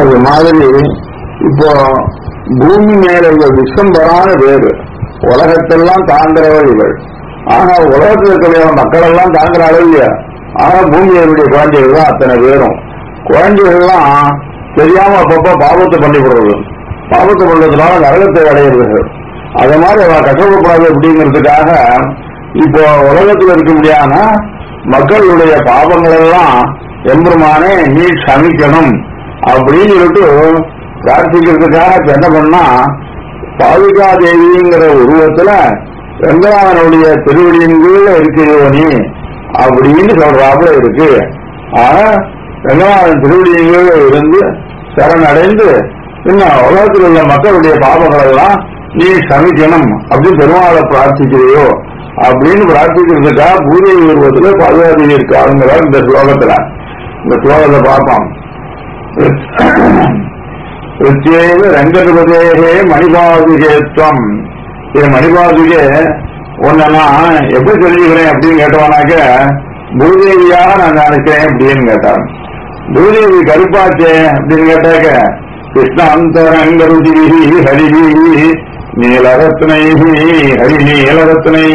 அது மாதிரி இப்போ பூமி மேல உள்ள விஸ்வம்பரான வேறு உலகத்தெல்லாம் தாங்கிறவர் இவள் ஆனா உலகத்தில் இருக்கிற மக்கள் எல்லாம் தாங்குறாள் இல்லையா ஆனா பூமியினுடைய குழந்தைகள் தான் அத்தனை பேரும் குழந்தைகள்லாம் தெரியாம அப்பப்ப பாவத்தை பண்ணிவிடுறது பாவத்தை பண்றதுனால நரகத்தை அடையிறது அது மாதிரி அவ கஷ்டப்படக்கூடாது அப்படிங்கிறதுக்காக இப்போ உலகத்தில் இருக்க முடியாத மக்களுடைய பாவங்கள் எல்லாம் எம்பெருமானே நீ சமிக்கணும் அப்படின்னு சொல்லிட்டு பிரார்த்திக்கிறதுக்காக இப்ப என்ன பண்ணா பாதுகா தேவிங்கிற உருவத்துல ரங்கராமனுடைய திருவடியின் கீழ இருக்கிறோ நீ அப்படின்னு சொல்றாப்புல இருக்கு ஆனா ரங்கநாதன் திருவடியின் கீழ இருந்து சரணடைந்து இன்னும் உலகத்தில் உள்ள மக்களுடைய பாவங்கள் எல்லாம் நீ சமிக்கணும் அப்படின்னு பெருமாளை பிரார்த்திக்கிறியோ அப்படின்னு பிரார்த்திக்கிறதுக்காக பூஜை உருவத்துல பாதுகாதேவி இருக்காருங்கிறார் இந்த ஸ்லோகத்துல இந்த ஸ்லோகத்தை பார்ப்போம் பிரத்யேக ரங்கபதேகே மணிபாதுகேத்வம் இது மணிபாதுகே ஒன்னா எப்படி தெரிஞ்சுக்கிறேன் அப்படின்னு கேட்டவனாக்க பூதேவியாக நான் நினைக்கிறேன் அப்படின்னு கேட்டான் பூதேவி கருப்பாச்சே அப்படின்னு கேட்டாக்க கிருஷ்ணாந்தரங்கருதி ஹரிஹி நீலரத்னை ஹரி நீலரத்னை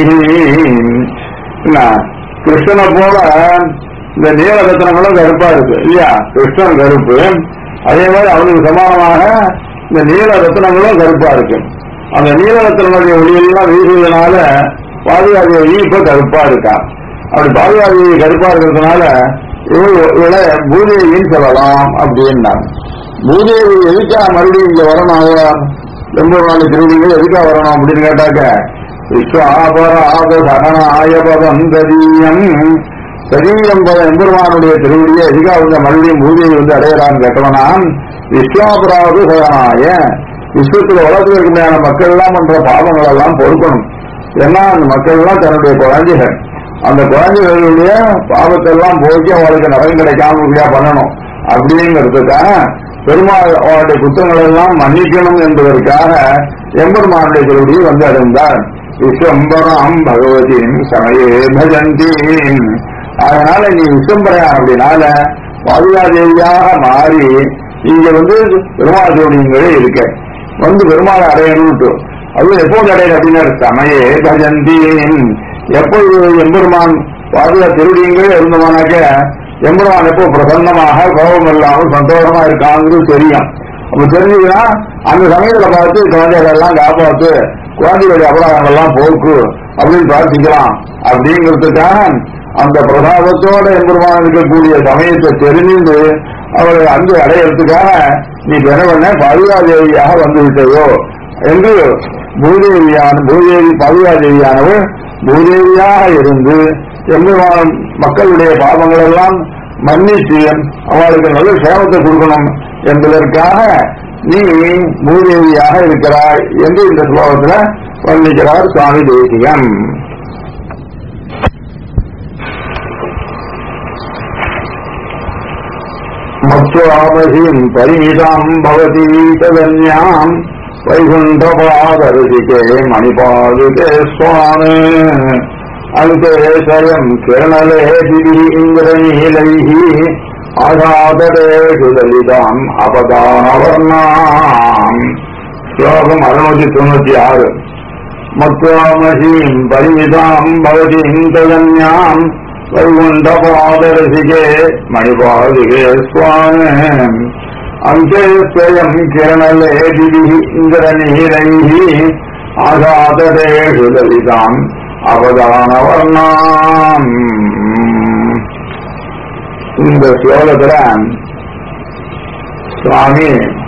கிருஷ்ணனை போல இந்த நீலரத்னங்களும் கருப்பா இருக்கு இல்லையா கிருஷ்ணன் கருப்பு அதே மாதிரி அவனுக்கு சமானமாக இந்த நீல ரத்னங்களும் கருப்பா இருக்கு அந்த நீல ரத்னங்களுடைய ஒளியெல்லாம் வீசுவதனால பாதுகாப்பு இப்ப கருப்பா இருக்கா அப்படி பாதுகாப்பு கருப்பா இருக்கிறதுனால இவளை பூதேவின்னு சொல்லலாம் அப்படின்னாங்க பூதேவி எதுக்கா மறுபடியும் இங்க வரணும் ரொம்ப நாள் திருவிழிகள் எதுக்கா வரணும் அப்படின்னு கேட்டாக்க விஸ்வாபராத சகனாய பவந்ததீயம் சரீரம் பல எம்பெருமானுடைய திருவடியை எதுக்காக வந்து மறுபடியும் பூஜையை வந்து அடையலான்னு கேட்டவனா விஸ்வாபராவது சகனாய விஸ்வத்தில் உலகத்தில் இருக்கிற மக்கள் எல்லாம் பண்ற பாவங்கள் எல்லாம் பொறுக்கணும் ஏன்னா அந்த மக்கள் எல்லாம் தன்னுடைய குழந்தைகள் அந்த குழந்தைகளுடைய பாவத்தை எல்லாம் போக்கி அவளுக்கு நலன் கிடைக்காம இப்படியா பண்ணணும் அப்படிங்கிறதுக்காக பெருமாள் அவருடைய குற்றங்கள் எல்லாம் மன்னிக்கணும் என்பதற்காக எம்பெருமானுடைய திருவடியை வந்து அடைந்தார் விஸ்வம்பராம் பகவதியும் சமயே பஜந்தீம் அதனால நீ விஸ்வம்பரையான் அப்படின்னால பாதுகாதேவியாக மாறி இங்க வந்து பெருமாள் திருவடிங்களே இருக்க வந்து பெருமாள் அடையணும்ட்டு அது எப்போது அடையது அப்படின்னா சமயே பஜந்தீம் எப்பொழுது எம்பெருமான் பாதுகா திருவடிங்களே இருந்தோம்னாக்க எம்பெருமான் எப்போ பிரசன்னமாக கோபம் இல்லாமல் சந்தோஷமா இருக்காங்கிறது தெரியும் அப்ப தெரிஞ்சுதுன்னா அந்த சமயத்துல பார்த்து குழந்தைகள் எல்லாம் காப்பாத்து குழந்தைகளுடைய அபராதங்கள் எல்லாம் போக்கு அப்படின்னு பிரார்த்திக்கலாம் அப்படிங்கிறதுக்காக அந்த பிரசாதத்தோட எம்பெருமான் இருக்கக்கூடிய சமயத்தை தெரிந்து அவரை அங்கு அடையறதுக்காக நீ பெறவன பாதுகாதேவியாக வந்து விட்டதோ என்று பூதேவியான பூதேவி பாதுகாதேவியானவள் பூதேவியாக இருந்து எம்பெருமான் மக்களுடைய பாவங்கள் எல்லாம் மன்னிச்சு அவளுக்கு நல்ல சேமத்தை கொடுக்கணும் என்பதற்காக நீ பூதேவியாக இருக்கிறாய் என்று இந்த ஸ்லோகத்துல வர்ணிக்கிறார் சுவாமி தேசியம் மத்வாமசிம் பரிமிதாம் பவதி ததன்யாம் வைகுண்டபாதரசிகே மணிபாதுகே சுவாமி அந்தேசயம் கிரணலே திவி இந்திரநீலைः ஆகாதரேஷு லலிதாம் அபதானவர்ணாம் ஸ்லோகம் அறுநூத்தி தொண்ணூத்தி ஆறு மத்வாமசீம் பரிமிதாம் பவதிம் ததன்யாம் வைகுண்டபாதரசிகே மணிபாதுகே சுவாமி அந்தேஸ்வயம் கிரணலே திவி இந்திரநீலைः ஆகாதரேஷு லலிதாம் அவதானவர்ணாம் இந்த ஸ்லோகத்துல சுவாமி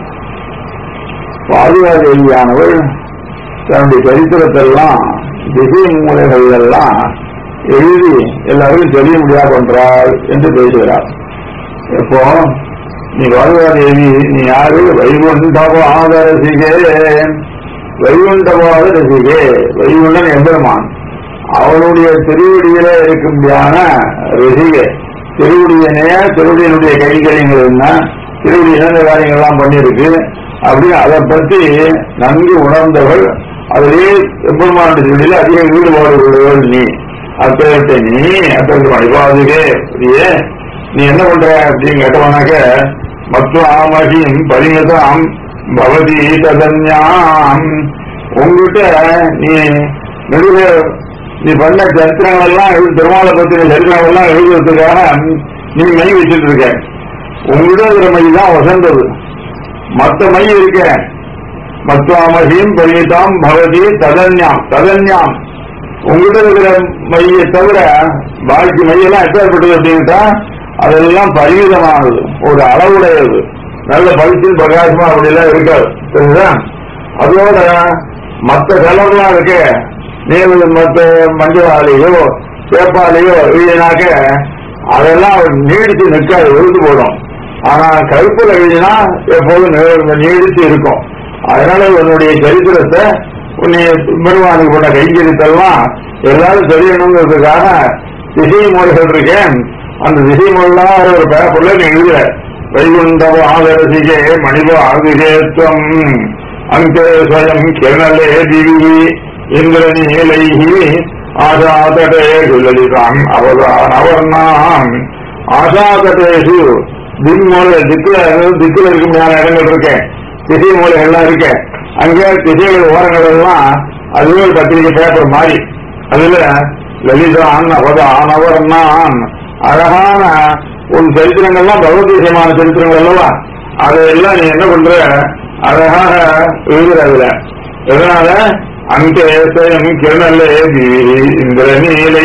பாதுகாதேவியானவள் தன்னுடைய சரித்திரத்தெல்லாம் திசை மூலைகள் எல்லாம் எழுதி எல்லாருக்கும் தெரிய முடியா பண்றாள் என்று பேசுகிறார் இப்போ நீ பாதுகாதேவி நீ யாரு வைகுண்டபாத ரசிகே வைகுண்டபாத ரசிகே வைகுண்டன் எம்பெருமான் அவனுடைய திருவடியில இருக்கும்படியான ரசிகை திருவடியனே திருவடியினுடைய கைகளிங்கள் என்ன திருவடி இழந்த காரியங்கள்லாம் பண்ணியிருக்கு அப்படின்னு அதை பற்றி நன்கு உணர்ந்தவள் அதிலே எம்பெருமானுடைய திருவடியில அதிக ஈடுபாடு உள்ளவள் நீ அத்தகத்தை நீ அத்தகத்தை மணிபாதுகே அப்படியே நீ என்ன பண்ற அப்படின்னு கேட்டவனாக்க மத்வாமகிம் பரிமிதாம் பவதி ததன்யாம் உங்ககிட்ட நீ நடுவே நீ பண்ண சரித்திரங்கள் எல்லாம் எழுதி திருமாலை பத்தின சரித்திரங்கள் எல்லாம் எழுதுறதுக்காக நீ மை வச்சுட்டு இருக்க உங்ககிட்ட இருக்கிற மை தான் வசந்தது மத்த மை இருக்க மத்வாமகியும் பரிமிதாம் பவதி ததன்யாம் ததன்யாம் உங்ககிட்ட இருக்கிற மையை தவிர பாக்கி மையெல்லாம் எப்பேற்பட்டது அப்படின்ட்டா அதெல்லாம் பரிமிதமானது ஒரு அளவுடையது நல்ல பளிச்சின் பிரகாசமா அப்படிலாம் இருக்காது சரிங்களா அதோட மற்ற கலர்லாம் இருக்கு நீல மற்ற மஞ்சளாலேயோ சேப்பாலேயோ எழுதினாக்க அதெல்லாம் நீடிச்சு நிற்காது விழுந்து போடும் ஆனா கருப்புல எழுதினா எப்போதும் நி- நீடிச்சு இருக்கும் அதனால உன்னுடைய சரித்திரத்தை உன்னை பெருமானுக்கு பண்ண கைங்கரித்தெல்லாம் எல்லாரும் தெரியணுங்கிறதுக்காக திசை மொழிகள் இருக்கேன் அந்த திசை மொழிலாம் ஒரு பேப்பர்ல நீ எழுதுற வைகுண்டவ ஆதரசிகே மணிப ஆதிகேத்வம் அங்கே ஸ்வயம் கிரணலே திவி இந்திரநீலைஹி ஆசாதடேஷு லலிதாம் அவதான் அவர்ணாம் ஆசாதடேஷு தின்மூல திக்குல திக்குல இருக்குமையான இடங்கள் இருக்கேன் திசை மூலைகள்லாம் இருக்கேன் அங்கே திசைகள் ஓரங்கள் எல்லாம் அதுவே ஒரு பத்திரிகை பேப்பர் மாதிரி அதுல லலிதான் அவதான் அவர்ணான் அழகான உன் சரித்திரங்கள்லாம் பகவத்கீதமான சரித்திரங்கள் அல்லவா அதையெல்லாம் நீ என்ன பண்ற அழகாக எழுதுற அதுல எதனால அங்கே ஸ்வயம் கிரணலே இந்திரநீலை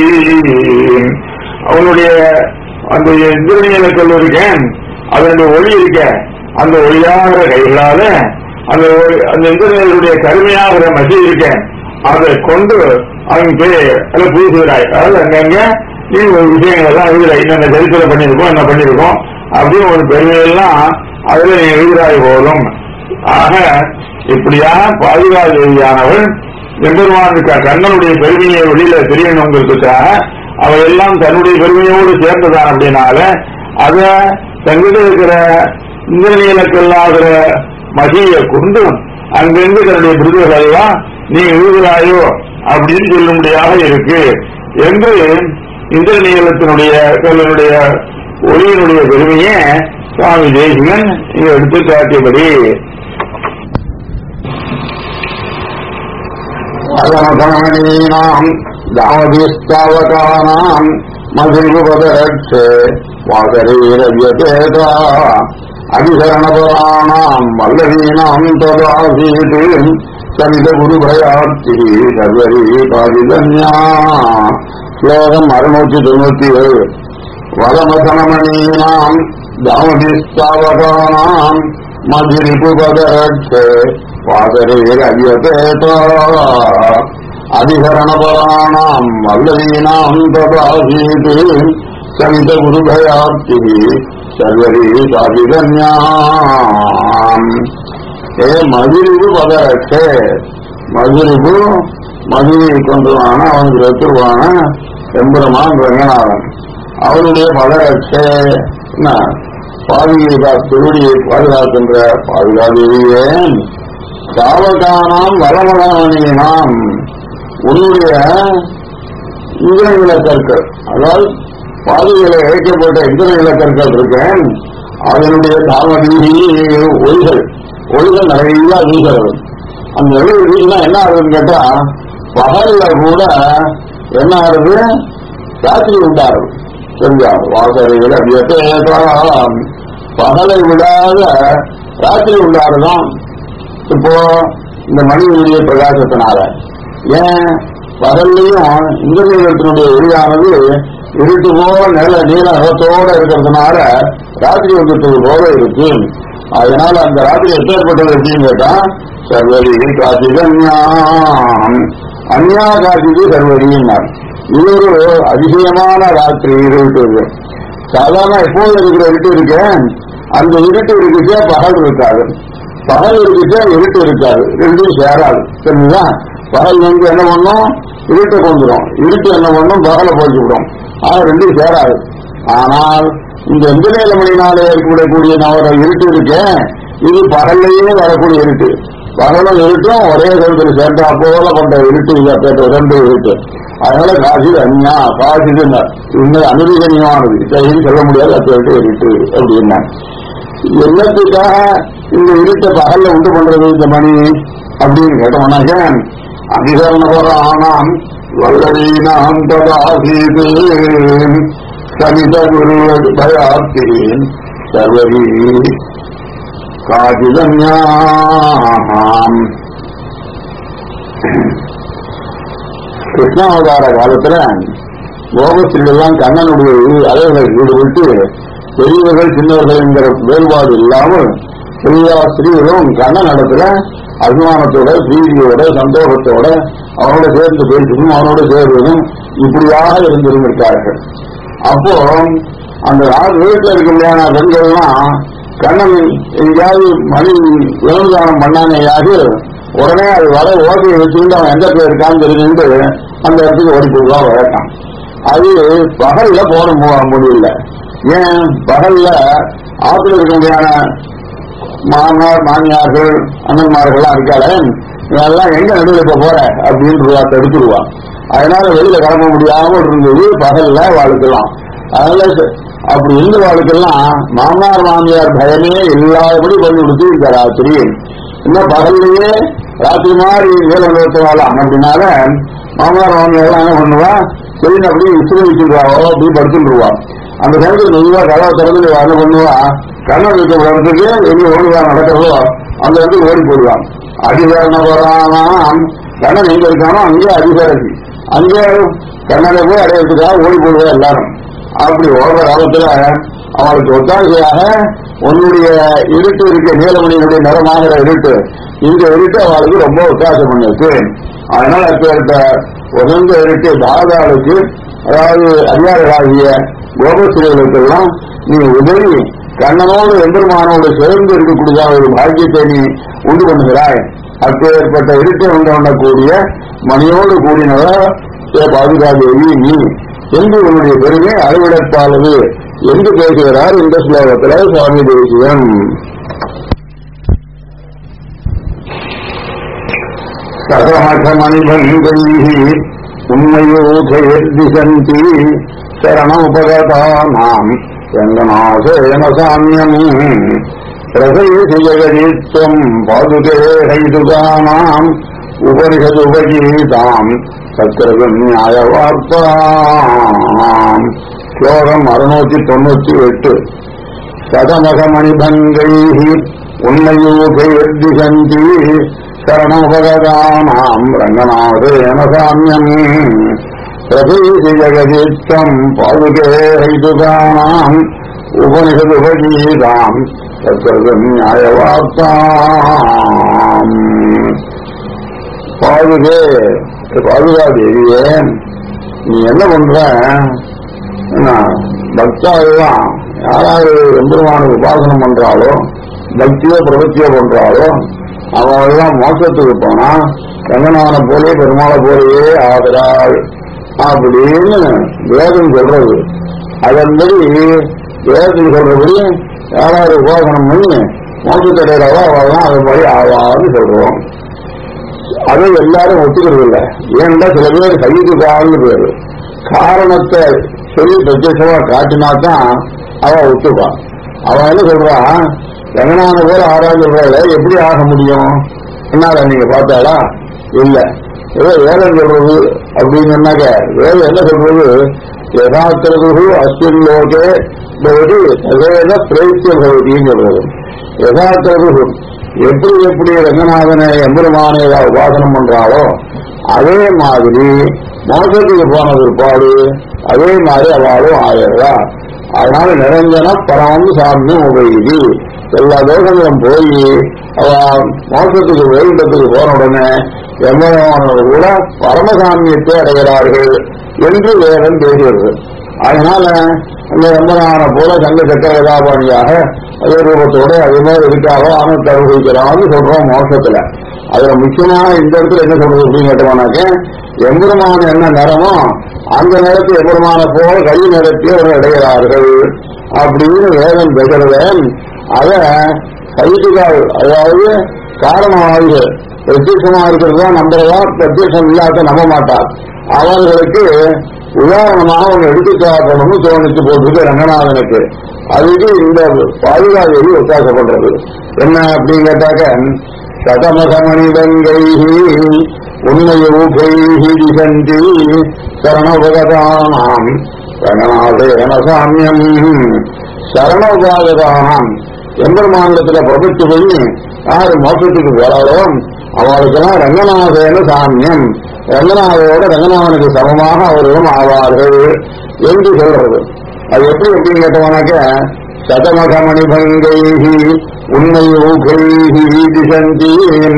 அவனுடைய அந்த இந்திரநீல கல் இருக்கேன் அதனுடைய ஒளி இருக்க அந்த ஒளியாகிற கைகளால அந்த ஒளி- அந்த இந்திரநீலுடைய கருமையாகிற மசி இருக்க அதை கொண்டு அங்கே அதை பூசுகிறாய் அதாவது அங்கங்க நீ ஒரு விஷயங்கள் எல்லாம் எழுதுற என்னென்ன சரித்திரம் பண்ணியிருக்கோம் என்ன பண்ணியிருக்கோம் அப்படின்னு ஒரு பெருமையெல்லாம் அதுல நீ எழுதுறாய் போதும் ஆக இப்படியா பாதுகாதேவியானவள் எம்பெருமானுக்கு கண்ணனுடைய பெருமையை வெளியில தெரியணுங்கிறதுக்காக அவையெல்லாம் தன்னுடைய பெருமையோடு சேர்ந்ததான் அப்படின்னால அத தங்கிட்ட இருக்கிற இந்திரநீலக்கல்லாகிற மகியை கொண்டு அங்கிருந்து தன்னுடைய விருதுகள் எல்லாம் நீ எழுதுகிறாயோ அப்படின்னு சொல்லும்படியாக இருக்கு என்று இந்திரநீலத்தினுடைய கல்லனுடைய ஒளியினுடைய பெருமையை சுவாமி தேசிகன் இங்க எடுத்து காட்டியபடி அதமதமணீனாம் தாவதிஸ்தாவகானாம் மதிர்பதரட்சே வாசரீரவியதேதா அதிகரணபராணாம் வல்லவீனாம் ததாசீது சமித குருபயாப்தி சர்வரி பாதிதன்யா ஸ்லோகம் அறுநூற்றி தொண்ணூத்தி ஏழு வலமதனமணீனாம் தாவதிஸ்தாவகானாம் மதிரிபுபதரட்சே வாசரேரவியதேதா அதிகரணபராணாம் வல்லவீனாம் ததாசீது சமித குருபயாப்தி சர்வரி சாதிதன்யாம் ஏ மதுரிபு பதரட்சே மதுரிபு மதுரை கொண்டுவான அவனுக்கு ரத்துருவான எம்பெருமான் ரங்கநாதன் அவருடைய பதரட்சே என்ன பாதுகா திருடியை பாதுகாக்கின்ற பாதுகாதேவியே சாவகானாம் வளமலமணியினாம் உன்னுடைய இந்திரநில கற்கள் அதாவது பாதையில இழைக்கப்பட்ட இந்திரநில கற்கள் இருக்கேன் அதனுடைய தாமதி ஒளிகள் ஒளிகள் நிறைய வீசுறது அந்த ஒளி வீசினா என்ன ஆகுதுன்னு கேட்டா பகல்ல கூட என்ன ஆகுது ராத்திரி உண்டாருது சரியா வாசறைகள் அப்படியே பகலை விடாத ராத்திரி உண்டாருதான் இப்போ இந்த மணியினுடைய பிரகாசத்தினால ஏன் பகல்லையும் இந்திரநீளத்தினுடைய ஒளியானது இருட்டு போல நில நீல நிறத்தோட இருக்கிறதுனால ராத்திரி வந்துட்டது போல இருக்கு அதனால அந்த ராத்திரி எப்பேற்பட்டது அப்படின்னு கேட்டா சர்வரி காசிதன்யாம் அந்யா காசிது சர்வரின்னார் இது ஒரு அதிசயமான ராத்திரி இருட்டு சாதாரண எப்போது இருக்கிற இருட்டு இருக்கேன் அந்த இருட்டு இருக்குச்சே பகல் இருக்காது பகல் இருக்குச்சே இருட்டு இருக்காது ரெண்டும் சேராது சரிங்களா பகல் வந்து என்ன பண்ணும் இருட்டை கொண்டுடும் இருட்டு என்ன பண்ணும் பகலை போச்சு விடும் ஆக ரெண்டும் சேராது ஆனால் இந்த எந்திரேல மணினாலே ஏற்படக்கூடிய நவர இருட்டு இருக்கேன் இது பகல்லையே வரக்கூடிய இருட்டு பகலும் இருட்டும் ஒரே கருத்தில் சேர்ந்தா போல கொண்ட இருட்டு இது ரெண்டு இருட்டு அதனால காசி அந்யா காசி இன்னும் அனுபவனியமானது இதையும் சொல்ல முடியாது அப்பேட்டு இருட்டு அப்படின்னா என்னத்துக்காக இந்த இருட்ட பகல்ல உண்டு பண்றது இந்த மணி அப்படின்னு கேட்டோம்னாக்க அதிகரணபராணாம் வல்லவீனாம் ததாசீது சமித குரு பயாத்தேன் சர்வரி காஜிதன்யாம் கிருஷ்ணாவதார காலத்துல கோபஸ்ரீகள்லாம் கண்ணனுடைய அலைகளை ஈடுபட்டு பெரியவர்கள் சின்னவர்கள் என்கிற வேறுபாடு இல்லாமல் எல்லா ஸ்திரீகளும் கண்ணன் இடத்துல அபிமானத்தோட பிரீதியோட சந்தோஷத்தோட அவனோட சேர்ந்து பேசுவதும் அவனோட சேர்வதும் இப்படியாக இருந்திருந்திருக்கார்கள் அப்போ அந்த ஆறு வீட்டில் இருக்கக்கூடிய பெண்கள்லாம் கண்ணன் எங்கேயாவது மணி விலங்குதானம் பண்ணானையாக உடனே அது வர ஓட்டையை வச்சுக்கிட்டு அவன் எந்த பேர் இருக்கான்னு தெரிஞ்சுட்டு அந்த இடத்துக்கு ஓடி போடுவான் வழக்கம் அது பகல்ல போட மு- முடியல ஏன் பகல்ல ஆத்துல இருக்க முடியாத மாமனார் மாமியார்கள் அண்ணன்மார்கள்லாம் இருக்காளே இதெல்லாம் எங்க நடுவில் இப்ப போற அப்படின்னு தடுத்துருவா அதனால வெளியில கிளம்ப முடியாம இருந்தது பகல்ல வாழ்க்கலாம் அதனால ச- அப்படி இருந்து வாழ்க்கெல்லாம் மாமனார் மாமியார் பயமே இல்லாதபடி பண்ணி கொடுத்து இந்த ராத்திரி இன்னும் பகல்லையே ராத்திரி மாதிரி வேலை நிறுத்தவாளாம் அப்படின்னால மாமனார் மாமியார் என்ன பண்ணுவா சரி அப்படி விசிறு வச்சுருவாவோ அப்படி படுத்துருவா அந்த நேரத்தில் மெதுவா கதவை திறந்து நீ என்ன பண்ணுவா கண்ணன் வைக்க இடத்துக்கு எங்க ஓடுவா நடக்கிறதோ அந்த இடத்துக்கு ஓடி போடுவான் அதிகாரண வரானாம் கண்ணன் எங்க இருக்கானோ அங்கே அதிகாரத்தி அங்கே கண்ணனை போய் அடையறதுக்காக ஓடி போடுவா எல்லாரும் அப்படி ஓடுற காலத்துல அவளுக்கு ஒத்தாசையாக உன்னுடைய இருட்டு இருக்க நீலமணியினுடைய நிறமாகிற இருட்டு இந்த இருட்டு அவளுக்கு ரொம்ப ஒத்தாசை பண்ணிருக்கு அதனால அப்பேற்பட்ட உகந்த இருட்டு தாதாளுக்கு அதாவது அதிகாரிகளாகிய கோபஸ்ரீகளுக்கெல்லாம் நீ உதவி கண்ணனோடு எம்பெருமானோடு சேர்ந்து இருக்கக்கூடிய ஒரு பாக்கியத்தை நீ உண்டு பண்ணுகிறாய் அப்பேற்பட்ட இருட்டை உண்டு பண்ணக்கூடிய மணியோடு கூடினவ ஏ பாதுகாதேவி நீ என்று உன்னுடைய பெருமை அளவிடற்பாளது என்று பேசுகிறார் இந்த ஸ்லோகத்தில் சுவாமி தேசியம் சகமகமணிபங்கைः உண்மையோகயர்திசந்தி சரணோபகதானாம் ரங்கநாசேன சாமியம் ரசயசி ஜெகதீத்வம் பாதுகே ஹைதுகானாம் உபனிஷதுபகீதாம் சக்கரகம் நியாய வார்த்தாம் ஸ்லோகம் அறுநூத்தி தொண்ணூத்தி எட்டு சதமகமணிபங்கைः உன்னையூகையர்திசந்தி சரணோபகதானாம் ரங்கநாதேன சாமியம் பிரதீதி ஜெகதீத்தம் பாதுகே ஹைதுகானாம் உபனிஷதுபகீதாம் சத்வதம் நியாயவார்த்தாம் பாதுகே பாதுகா தேவியே நீ என்ன பண்ற என்ன பக்தாலாம் யாராவது எம்பெருமான உபாசனம் பண்றாளோ பக்தியோ பிரபத்தியோ பண்றாளோ அவெல்லாம் மோசத்துக்கு போனா கங்கனான போலே பெருமாளை போலயே ஆகிறாள் அப்படின்னு வேதம் சொல்றது அதன்படி வேதத்தில் சொல்றபடி யாராவது உபாசனம் பண்ணி மோசத்தடைகிறவோ அவெல்லாம் அது மாதிரி ஆவான்னு சொல்றோம் அதை எல்லாரும் ஒத்துக்கிறது இல்லை ஏன்டா சில பேர் கைதுக்கான்னு பேரு காரணத்தை சொல்லி பிரத்யட்சமா காட்டினாதான் அவன் ஒத்துப்பான் அவன் என்ன சொல்றான் ரங்கநாத போல ஆறாவது சொல்றாள் எப்படி ஆக முடியும் என்னால நீங்க பார்த்தாளா இல்ல ஏதோ வேதம் சொல்றது அப்படின்னு சொன்னாக்க வேதம் என்ன சொல்றது யதாத்திரகு அஸ்வின் லோகே பவதி ததேத பிரேத்திய பவதின்னு சொல்றது யதாத்திரகு எப்படி எப்படி ரங்கநாதனை எம்பெருமானை உபாசனம் பண்றாளோ அதே மாதிரி மோசத்துக்கு போன பிற்பாடு அதே மாதிரி அவளும் ஆயிடுறா அதனால நிரஞ்சன பரமம் சாமியம் உபயோகி எல்லா தோஷங்களும் போய் அவ மோசத்துக்கு வைகுண்டத்துக்கு போன உடனே எம்பெருமானோடு கூட பரமசாமியத்தை அடைகிறார்கள் என்று வேதம் பேசுகிறது அதனால இந்த எம்பரான போல சங்க சக்கர கதாபாணியாக அதே ரூபத்தோட அதே மாதிரி இருக்காரோ ஆனந்த அனுபவிக்கிறான்னு சொல்றோம் மோசத்துல அதுல முக்கியமா இந்த இடத்துல என்ன சொல்றது அப்படின்னு கேட்டோம்னாக்க எம்பெருமான என்ன நிறமோ அந்த நேரத்து எம்பெருமான போல கை நிறத்தை அவர் அடைகிறார்கள் அப்படின்னு வேதம் பேசுறத அத கைதுகால் அதாவது காரணமாக பிரத்யட்சமா இருக்கிறதா நம்புறதா பிரத்யட்சம் இல்லாத நம்ப மாட்டார் அவர்களுக்கு உதாரணமாக ஒன்று எடுத்து காட்டணும்னு தோணிச்சு போட்டிருக்கு ரங்கநாதனுக்கு அதுக்கு இந்த பாதுகாதேவி ஒத்தாசப்படுறது என்ன அப்படின்னு கேட்டாக்க சதமகமணிதங்கை உண்மையூகைஹி திசந்தி சரணோபகதானாம் ரங்கநாதேன சாமியம் சரணோபாகதானாம் எம்பெருமாண்டத்துல பிரபத்து பண்ணி யாரு மோசத்துக்கு போறாளோ அவளுக்கெல்லாம் ரங்கநாதேன சாமியம் ரங்கநாதோட ரங்கநாதனுக்கு சமமாக அவர்களும் ஆவார்கள் என்று சொல்றது அது எப்படி எப்படின்னு கேட்டவனாக்க சதமகமணி பங்கைஹி உண்மை ஊகைஹி திசந்தி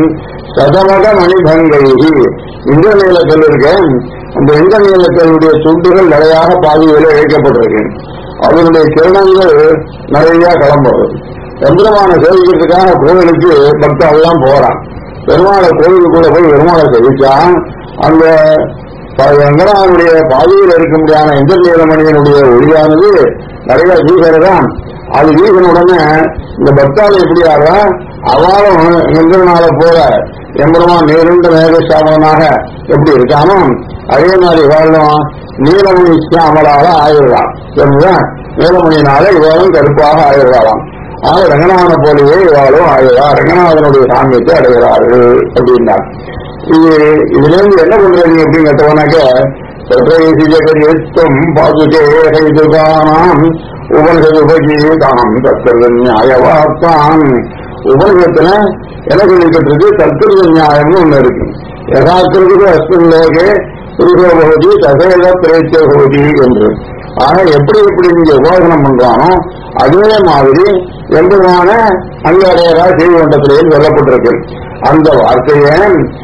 சதமக மணிபங்கைஹி இந்திரநீல இருக்கேன் அந்த இந்திரநீலக்கல்லுடைய துண்டுகள் நிறையாக பாதியில இழைக்கப்பட்டிருக்கு அதனுடைய கிரணங்கள் நிறைய கிளம்புறது எந்திரமான சேவிக்கிறதுக்காக கோவிலுக்கு பக்தர்கள்லாம் போறான் பெருமாளை கோவிலுக்குள்ள போய் பெருமாளை சேவிச்சான் அந்த வெங்கடாவுடைய பாதியில் இருக்க முடியாத இந்திரநீலமணியனுடைய ஒளியானது நிறைய வீசறதான் அது வீசின உடனே இந்த பக்தாள் எப்படி ஆறா அவளும் இந்திரனால போல எம்பெருமான் நேருண்ட மேகசாமனாக எப்படி இருக்கானோ அதே மாதிரி வாழும் நீலமணி சாமலாக ஆயிடலாம் சரிங்களா நீலமணியினால இவாளும் கருப்பாக ஆயிடலாம் ஆக ரங்கநாதனை போலவே இவாளும் ஆயிடா ரங்கநாதனுடைய சாமியத்தை அடைகிறார்கள் அப்படின்னா இது இதுல இருந்து என்ன பண்றது அப்படின்னு கேட்டவனாக்க பிரதேசி ஜெகத்வம் பாதுகே ஹைதுகானாம் உபனிஷது உபகீதாம் தத்திர நியாயவார்த்தான் உபனிஷத்துல என்ன சொல்லிக்கிட்டு இருக்கு தத்திர நியாயம்னு ஒண்ணு இருக்கு யதாக்கிருது அஸ்மின் லோகே புருஷோ பகுதி தசேத பிரேச்ச பகுதி என்று ஆக எப்படி எப்படி நீங்க உபாசனம் பண்றானோ அதே மாதிரி எந்தமான அங்க அடையரா செய்வண்டத்திலேயே சொல்லப்பட்டிருக்கு அந்த வார்த்தையை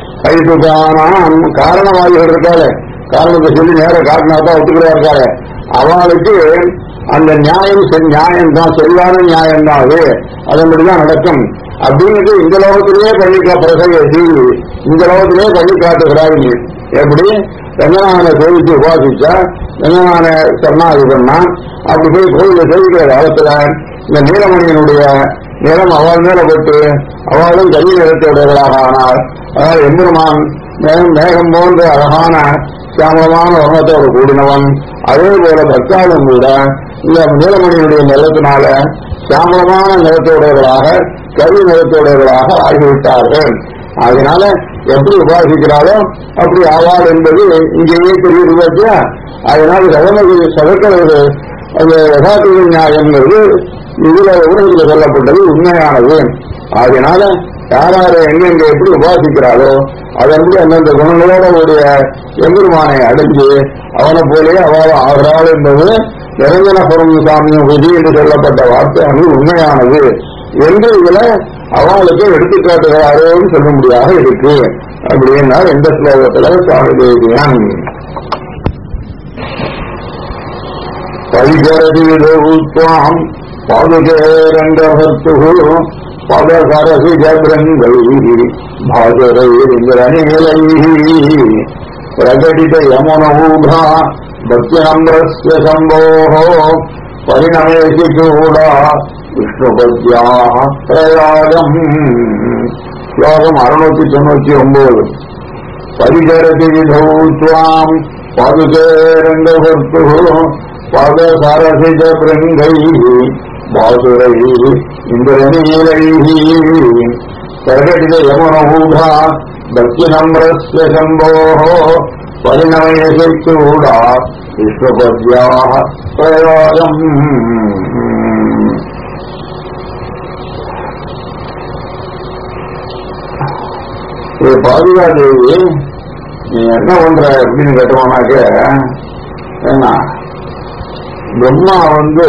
கைதுகானாம் காரணவாதிகள் இருக்காரு காரணத்தை சொல்லி நேர காரணத்தான் ஒத்துக்கிறா இருக்காரு அவளுக்கு அந்த நியாயம் சரி- நியாயம் தான் சரியான நியாயம் தான் அது அதன்படிதான் நடக்கும் அப்படின்னுட்டு இந்த லோகத்திலேயே பண்ணிக்கா பிரசங்கி இந்த லோகத்திலேயே பண்ணி காட்டுகிறாய் நீ எப்படி ரங்கநாதனை சேவிச்சு உபாசிச்சா ரங்கநாதன சரணாதி பண்ணா அப்படி போய் கோயில சேவிக்கிற காலத்துல இந்த நீலமணியனுடைய நிறம் அவள் மேல பட்டு அவளும் கனி நிறத்தையுடையவளாக ஆனாள் அதாவது எம்பெருமான் மேகம் மேகம் போன்ற அழகான சியாமலமான வர்ணத்தோடு கூடினவன் அதே போல பக்தாலும் கூட இந்த நீலமணியினுடைய நிறத்தினால சியாமலமான நிறத்தோடையவர்களாக கவி நிறத்தோடையவர்களாக ஆகிவிட்டார்கள் அதனால எப்படி உபாசிக்கிறாரோ அப்படி ஆவாள் என்பது இங்கேயே தெரியுது பார்த்தியா அதனால சதமதி சதக்கிறது அந்த யதார்த்த நியாயங்கிறது இதுல உலகத்தில் சொல்லப்பட்டது உண்மையானது அதனால யார் யாரை எங்கெங்க எப்படி உபாசிக்கிறாரோ அதன்படி அந்தந்த குணங்களோட உடைய எம்பெருமானை அடைஞ்சு அவனை போலே அவள் ஆகிறாள் என்பது நிரஞ்சன பரம் சாமியும் விதி என்று சொல்லப்பட்ட வார்த்தையானது உண்மையானது என்று இதுல அவளுக்கு எடுத்துக்காட்டுகிறாரோன்னு சொல்ல முடியாத இருக்கு அப்படின்னா எந்த ஸ்லோகத்துல சுவாமி தேவியான் பரிகரதிவிதூத்வாம் பாதுகேரங்கவர்த்துகு பதசரசி ஜபிரங்கை பாசுரைரிந்திரநீலை பிரகடித யமுனூகா பக்திநம்ரஸ்ய சம்போः परिणमेषि चूडा விஷ்ணுபத்யாக பிரயாகம் ஸ்லோகம் அறுநூத்தி தொண்ணூத்தி ஒன்பது பரிகரதி விதௌத்வாம் பாதுகேரங்கவர்த்து பாதசாரசிஜ பிருங்கை பாசுரை இந்திரநீலை பிரகடித யமுனூடா பக்திநம்ரஸ்ய சம்போः परिणमेषि चूडा विश्वपद्याः प्रयागम् ஏ பாதுகாதேவி நீ என்ன பண்ற அப்படின்னு கேட்டோம்னாக்க என்ன பிரம்மா வந்து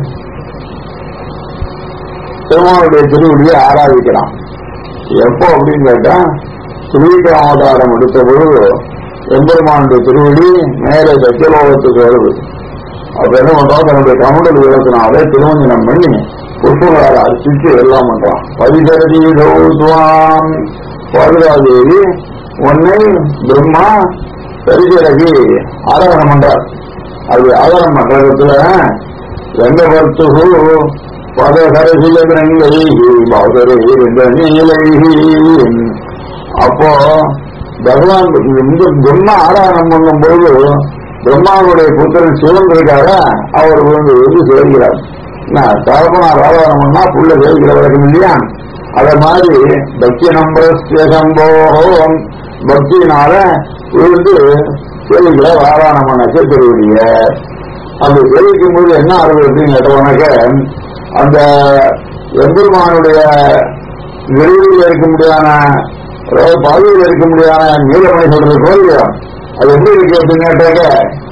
பெருமாளுடைய திருவடியை ஆராதிக்கலாம் எப்போ அப்படின்னு கேட்டா திருவிக்கிரமாவதாரம் எடுத்த பொழுது எம்பெருமானுடைய திருவடி மேலே சத்தியலோகத்துக்கு வருது அப்ப என்ன பண்றோம் தன்னுடைய கமுடல் விளக்கினாலே திருமஞ்சனம் பண்ணி புஷ்பங்களால் அர்ச்சிச்சு எல்லாம் பண்றான் பதிகரதி கௌதுவாம் பாதுகாதேவி உன்னை பிரம்மா பரிசரகி ஆராதனம் பண்றார் அது ஆதாரம் பண்றதுல ரெண்ட பத்துகு பதகரசிலை பாதரை நீலை அப்போ பகவான் இந்த பிரம்ம ஆராதனம் பண்ணும்போது பிரம்மாவுடைய புத்திரன் சிவன் இருக்காரா அவர் விழுந்து விழுந்து சேர்கிறார் தகப்பனா ராதாரமன்னா புள்ள சேர்க்கிற வரைக்கும் இல்லையா அத மாதிரி பக்தி நம்பரஸ்தம்போகம் பக்தியினால விழுந்து சேர்க்கிற வாராணமனுக்கு திருவடிய அந்த சேவிக்கும் போது என்ன ஆகுது அப்படின்னு கேட்டவனாக்க அந்த எம்பெருமானுடைய விரைவில் இருக்க முடியாத அதாவது பாதையில் இருக்க முடியாத நீலமணி சொல்றது கோயில் அது எப்படி இருக்கு அப்படின்னு கேட்டாக்க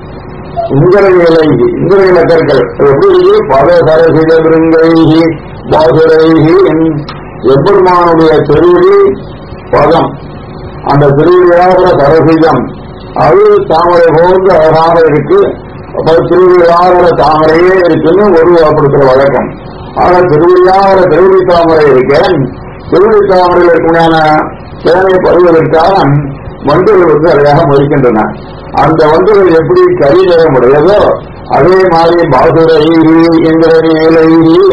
இந்திரநிலை இந்திரநில கற்கள் அது எப்படி இருக்கு பதசர சிதபிருங்கைகி பாசுரைகி எம்பெருமானுடைய திருவிழி பதம் அந்த திருவிழாவுற சரசிதம் அது தாமரை போன்று அழகாக இருக்கு அப்ப திருவிழாவுற தாமரையே இருக்குன்னு உருவப்படுத்துற வழக்கம் ஆனா திருவிழாவுற திருவிழி தாமரை இருக்கேன் திருவிழி தாமரையில் இருக்கக்கூடிய சேனை பருவதற்காக வண்டுகள் வந்து அழகாக மறிக்கின்றன அந்த வண்டுகள் எப்படி கரி நிறமுடையதோ அதே மாதிரி பாசுரை இந்திரநீலை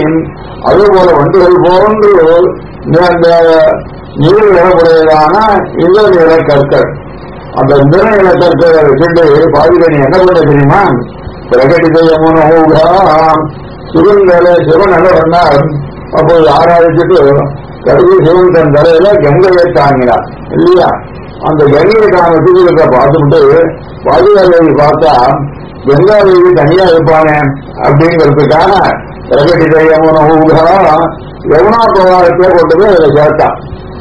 அதே போல வண்டுகள் போன்று அந்த நீர் நிறமுடையதான இந்த நிற கற்கள் அந்த நிற நில கற்களை வச்சுட்டு பாதிகனி என்ன பண்ண தெரியுமா பிரகடித யமுனோகா சிவன் வேலை சிவன் என்ன பண்ணார் அப்போது ஆராய்ச்சிட்டு கருதி சிவன் தன் தலையில கங்கையை தாங்கினார் இல்லையா அந்த கங்கையை தாங்க சீக்கிரத்தை பார்த்துட்டு பாதுகாதேவி பார்த்தா கங்காதேவி தனியா இருப்பானே அப்படிங்கிறதுக்காக பிரகடித யமுனோகா யமுனா பிரவாகத்தை கொண்டு போய் அதில் சேர்த்தான்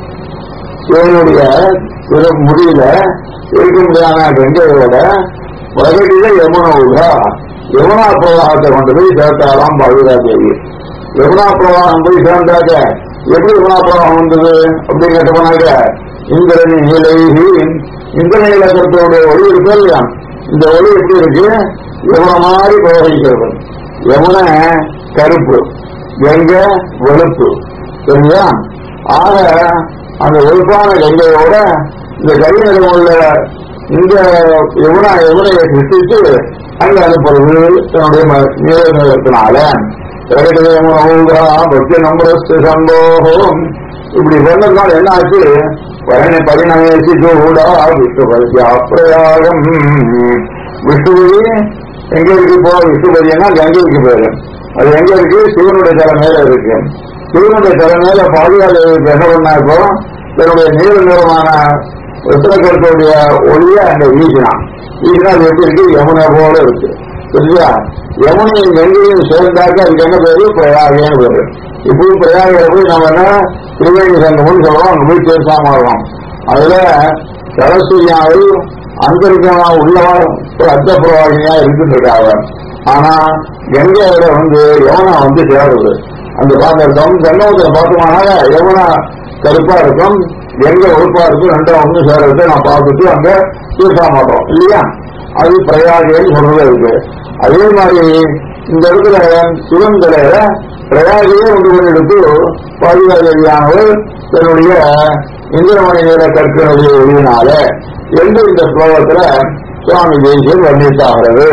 சிவனுடைய திரு முடியில இருக்க முடியாத கங்கையோட பிரகடித யமுனோகா யமுனா பிரவாகத்தை கொண்டு போய் சேர்த்தாலாம் பாதுகா தேவி யமுனா பிரவாகம் போய் சேர்ந்தாக்க எப்படி யமுனா பிரவாகம் வந்தது அப்படின்னு கேட்டோம்னாக்க இந்திரனி நீலைகி இந்திரநீல கருத்தனுடைய ஒளி இருக்கு இல்லையா இந்த ஒளி எப்படி இருக்கு யமுன மாதிரி பிரவகிக்கிறது யமுன கருப்பு கங்க வெளுப்பு சரியா ஆக அந்த வெளுப்பான கங்கையோட இந்த கரிநிலம் உள்ள இந்த யமுனா யமுனையை சிருஷ்டித்து அங்க அனுப்புறது தன்னுடைய நீரத்தினால பக்தி நம்பரஸ்து சம்போகம் இப்படி பண்ணதுனால என்ன ஆச்சு பரணி பரிணமேசி கூட விஷ்ணுபதி அப்பிரயாகம் விஷ்ணுபதி எங்க இருக்கு இப்போ விஷ்ணுபதினா கங்கைக்கு பேரு அது எங்க இருக்கு சிவனுடைய தலை மேல இருக்கு சிவனுடைய தலை மேல பாதுகாப்பு என்ன பண்ணா இப்போ தன்னுடைய நீல நிறமான உத்தரக்கருத்துடைய ஒளிய அங்க வீசினான் வீசினா அது எப்படி இருக்கு யமுனை போல இருக்கு சரியா யமுனையும் கங்கையும் சேர்ந்தாக்க அதுக்கு என்ன பேரு பிரயாகன்னு பேரு இப்படி பிரயாகில போய் நம்ம என்ன திருவேணி சங்கம்னு சொல்றோம் அங்க போய் தீர்த்தாம ஆடுறோம் அதுல சரஸ்வதியாவை அந்தரிக்கமா உள்ளவா ஒரு அர்த்த பிரவாகினியா இருக்கின்றிருக்காங்க ஆனா கங்கையோட வந்து யமுனா வந்து சேருது அந்த பார்த்திருக்கோம் கண்ணோத்துல பார்த்தோம்னா யமுனா கருப்பா இருக்கும் எங்க உறுப்பா இருக்கும் ரெண்டும் ஒண்ணு சேர்றது நான் பார்த்துட்டு அங்க தீர்த்தா மாட்டோம் இல்லையா அது பிரயாகின்னு சொல்றது இருக்கு அதே மாதிரி இந்த இடத்துல சிவன்களையில பிரயாகியே ஒன்று கொண்டு எடுத்து பாதுகாதேவியானவர் தன்னுடைய இந்திரமணி நீர கற்களுடைய ஒளியினால என்று இந்த ஸ்லோகத்துல சுவாமி தேசியம் வர்ணித்தாகிறது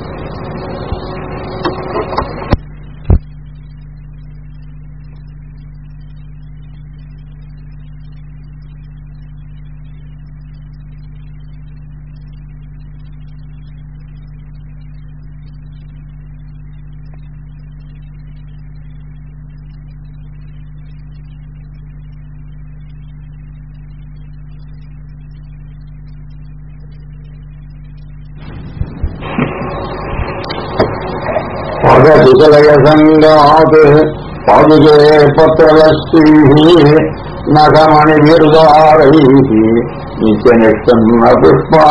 பகதிசலயசங்காத் பாதுகே பத்திரஸ்ரீः நகமணி விருதாரைः நித்யநிஷ்டன்ன புஷ்பா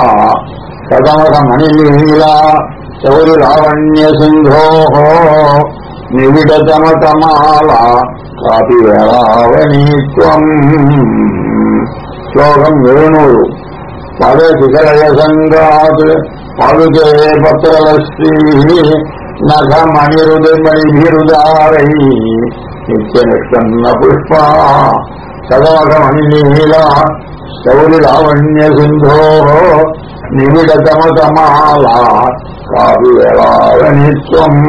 கதமகமணிலீலா சௌரிலாவண்ய சிந்தோः நிவிடதமதமாலா காபி வேளாவணீத்வம் ஸ்லோகம் எழுநூறு பதசிகலயசங்காத் பாதுகே பத்திரலஸ்ரீः நகமணிருதமணிபிருதாரை நித்யநிஷ்டன்ன புஷ்பா சதமகமணிலீலா சௌரிலாவண்ய சிந்தோ நிவிடதமதமாலா காவி வேளாவணித்வம்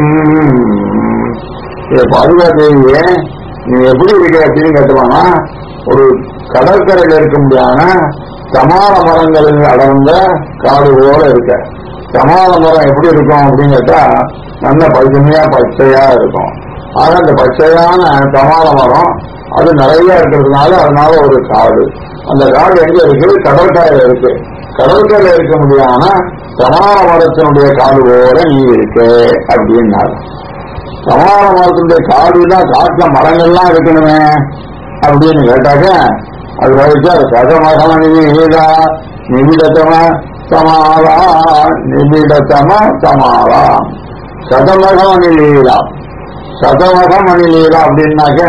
பாதுகாத்தேவியே நீ எப்படி இருக்கிற அப்படின்னு கேட்டோம்னா ஒரு கடற்கரையில் இருக்க முடியாத சமாள மரங்களில் அடர்ந்த காடு போல இருக்க சமாத மரம் எப்படி இருக்கும் அப்படின்னு கேட்டா நல்ல பசுமையா பச்சையா இருக்கும் ஆக அந்த பச்சையான சமாத மரம் அது நிறைய இருக்கிறதுனால அதனால ஒரு காடு அந்த காடு எங்க இருக்கு கடற்கரையில இருக்கு கடற்கரையில இருக்க முடியாம சமாத மரத்தினுடைய காடு போல நீ இருக்கு அப்படின்னாரு சமாத மரத்தினுடைய காடுதான் காட்டுல மரங்கள்லாம் இருக்கணுமே அப்படின்னு கேட்டாக்க அது வரைக்கும் அது சதமகம நிமிடா நிமிடத்தம சமாளா நிமிடத்தம சமாளா சதமகம நிலீலா சதமகம் மணிலீலா அப்படின்னாக்க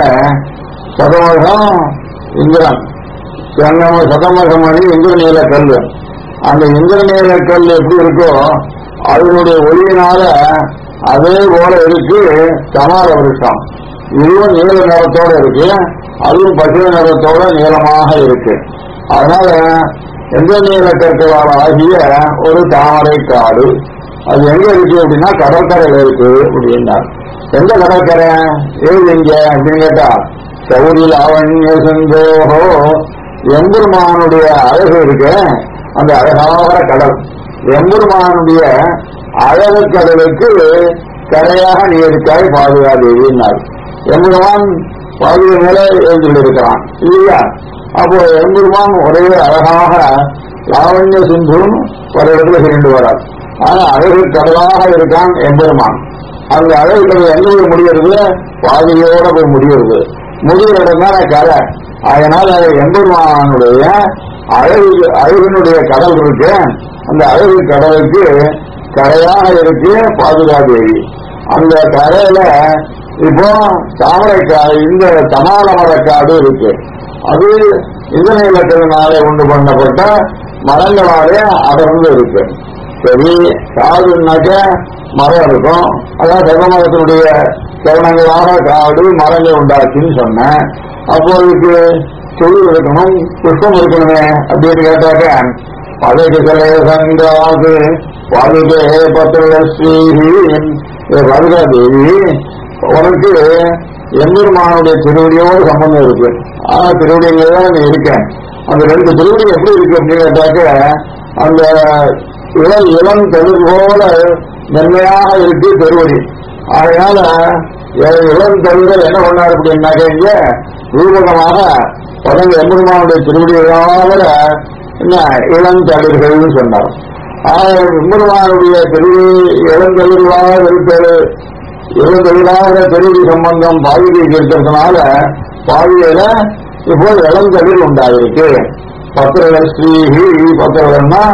சதமகம் இந்திரன் சங்கம சதமகமணி இந்திரநீல கல் அந்த இந்திரநீல கல் எப்படி இருக்கோ அதனுடைய ஒளியினால அதே போல இருக்கு சமார விருஷம் இதுவும் நீல நிறத்தோட இருக்கு அதுவும் பசுமை நிறத்தோட நீளமாக இருக்கு அதனால எந்த நீல கற்களால் ஆகிய ஒரு தாமரை காடு அது எங்க இருக்கு அப்படின்னா கடற்கரையில இருக்கு அப்படின்னா எந்த கடற்கரை ஏது இங்க அப்படின்னு கேட்டா சௌரி லாவண்ய செந்தோஹோ எம்பெருமானுடைய அழகு இருக்கு அந்த அழகான கடல் எம்பெருமானுடைய அழகு கடலுக்கு கரையாக நீ இருக்காய் பாதுகாதேவின்னார் எம்பெருமான் பாதுகா மேல எழுந்திருக்கிறான் இல்லையா அப்போ எம்பெருமான் ஒரே அழகாக லாவண்ய சிந்துன்னு ஒரு இடத்துல சென்று வரார் ஆனா அழகு கடலாக இருக்கான் எம்பெருமான் அந்த அழகு கடல் எங்க போய் முடியறது பாதியோட போய் முடியறது முடிகிற இடம் தானே கரை அதனால எம்பெருமானுடைய அழகு அழகினுடைய கடல் இருக்கு அந்த அழகு கடலுக்கு கரையாக இருக்கு பாதுகாதேவி அந்த கரையில இப்போ தாமரைக்காடு இந்த சமாள மரக்காடு இருக்கு அது இந்தன இலக்கினாலே உண்டு பண்ணப்பட்ட மரங்களாலே அடர்ந்து இருக்கு சரி காடுனாக்க மரம் இருக்கும் அதான் சர்வமரத்தினுடைய கவனங்களாக காடு மரங்கள் உண்டாச்சுன்னு சொன்னேன் அப்போ இதுக்கு தொழில் இருக்கணும் புஷ்பம் இருக்கணுமே அப்படின்னு கேட்டாக்க பதவி சிலை சங்காது பாதுகே பத்திர ஸ்ரீஹீன் பாதுகா தேவி உனக்கு எம்பெருமானுடைய திருவடியோடு சம்பந்தம் இருக்கு ஆனா திருவடியில தான் நீ இருக்கேன் அந்த ரெண்டு திருவடி எப்படி இருக்கு அப்படின்னு கேட்டாக்க அந்த இளம் இளம் தெளிவு போல மென்மையாக இருக்கு திருவடி அதனால இ- இளம் தெளிவுகள் என்ன பண்ணாரு அப்படின்னாக்க இங்க ரூபகமாக பதங்க எம்பெருமானுடைய திருவடிகளாக என்ன இளம் தளிர்கள்னு சொன்னார் ஆக எம்பெருமானுடைய திருவி இளந்தளிர்களாக இருப்பது இளந்தளிராக திருவி சம்பந்தம் பாவிகைக்கு இருக்கிறதுனால பாவிகையில இப்போ இளந்தளிர் உண்டாயிருக்கு பத்திர ஸ்ரீஹி பத்திரன்னா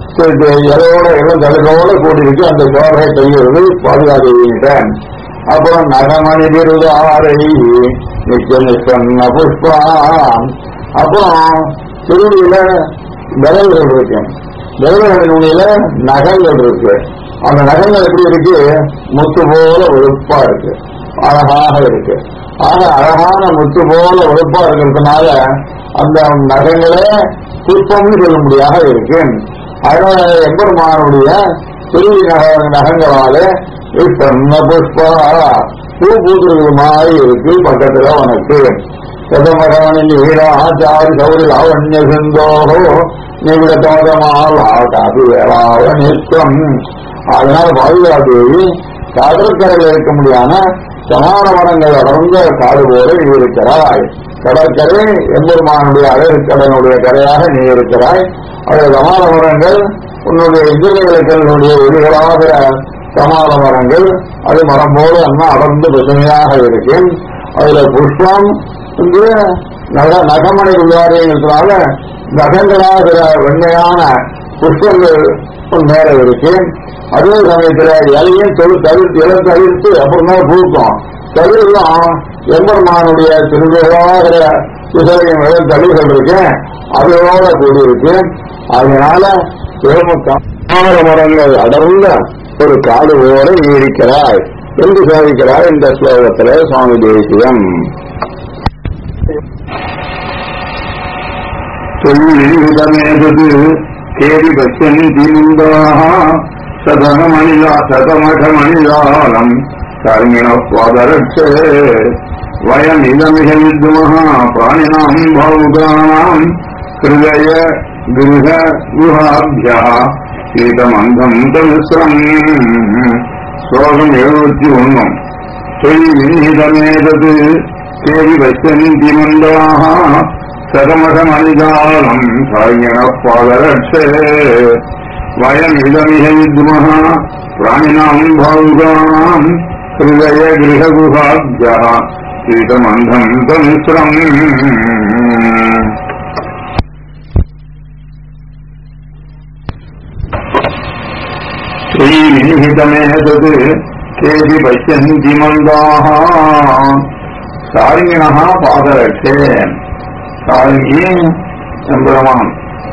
இலையோட இளந்தளிரோட கூடியிருக்கு அந்த சோழரை கையிறது பாதுகாதேவியிட்ட அப்புறம் நகமணி விருதாரை நிச்சய நிச்சன்ன புஷ்பாம் அப்புறம் திருவிழியில விரல்கள் இருக்கு விரல்களின் நுனியில நகங்கள் இருக்கு அந்த நகங்கள் எப்படி இருக்கு முத்து போல ஒழுப்பா இருக்கு அழகாக இருக்கு ஆக அழகான முத்து போல ஒழுப்பா இருக்கிறதுனால அந்த நகங்களே புஷ்பம்னு சொல்லும்படியாக இருக்கு அதனால எம்பெருமானுடைய திருவி நக நகங்களாலே சொன்ன புஷ்பா பூ பூத்துறது மாதிரி இருக்கு பக்கத்துல உனக்கு சதமகவனில் வீராச்சாரி சௌரி லாவண்ய சிந்தோகோ நிவிட தோதமால் காது வேளாவ நிற்கும் அதனால பாதுகாதேவி கடற்கரையில் இருக்க முடியாம சமான மரங்கள் அடர்ந்த காடு போல நீ இருக்கிறாய் கடற்கரை எம்பெருமானுடைய அழகுக்கடனுடைய கரையாக நீ இருக்கிறாய் அதில் சமான மரங்கள் உன்னுடைய இந்திரவிளக்கனுடைய ஒளிகளாகிற சமான மரங்கள் அது மரம் போல அண்ணா அடர்ந்து பசுமையாக இருக்கு அதுல புஷ்பம் வந்து நக நகமணி உள்ளாரியங்கிறதுனால நகங்களாகிற வெண்மையான புஷ்பங்கள் மேல இருக்கு அதே சமயத்துல இலையும் தொழு தவிர்த்து இலை தவிர்த்து அப்புறம் தான் பூக்கும் தவிர்லாம் எம்பெருமானுடைய திருவிழாகிற விசையின் இடம் தவிர்கள் இருக்கு அதோட கூடியிருக்கு அதனால தாமர மரங்கள் அடர்ந்த ஒரு காடு போல நீடிக்கிறாய் என்று சாதிக்கிறார் இந்த ஸ்லோகத்துல சுவாமி தேசியம் தொழிலமேதது கேடி பச்சந்தி முந்தாக சதனமணிலா சதமகமணிலாலம் கர்மிணப்பாதரட்சே வயமிதமிக வித்மஹ பிராணினாம் பௌகானாம் ஹிருதய கிருஹ குஹாபியா சீதம் அந்தம் தமிஸ்ரம் ஸ்லோகம் எழுபத்தி ஒன்னும் தொழில்தமேதது தேவி வசந்தி மந்தாः சகமகமணிஜாலம் சாயின பாதரட்சே வயமிதமிக வித்மः பிராணினாம் பௌகாம் ஹிருதய கிரககுஹாத்யா சீதமந்தம் தமிஸ்ரம் ஸ்ரீநிகிதமேதது கேதி பசியந்தி மந்தாः சாரிங்கிணா பாதரட்சே சாரிங்கி எம்பெருமான்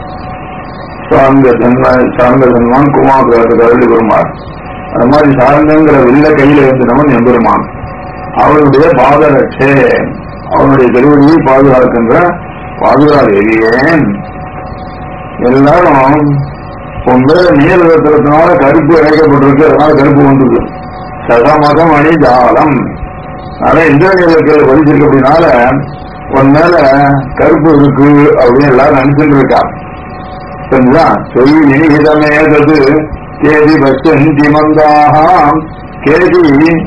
சார்ந்த ஜன்ம சார்ந்த ஜன்மான் குமாரத்துக்கு அருள் பெருமாள் அது மாதிரி சார்ந்தங்கிற வில்ல கையில இருந்தவன் எம்பெருமான் அவனுடைய பாதரட்சே அவனுடைய திருவடியை பாதுகாக்கின்ற பாதுகாதேவியேன் எல்லாரும் உன் மேல நீலத்தினால கருப்பு இழைக்கப்பட்டிருக்கு அதனால கருப்பு வந்தது சதமதம் அணி ஜாலம் ஆனா இந்திரநீலத்தில் பதிச்சிருக்கு அப்படின்னால உன் மேல கருப்பு இருக்கு அப்படின்னு எல்லாரும் நினைச்சுட்டு இருக்கா சரிங்களா சொல் நிகிதமேதது கேதி பச்சந்தி மந்தாக கேதி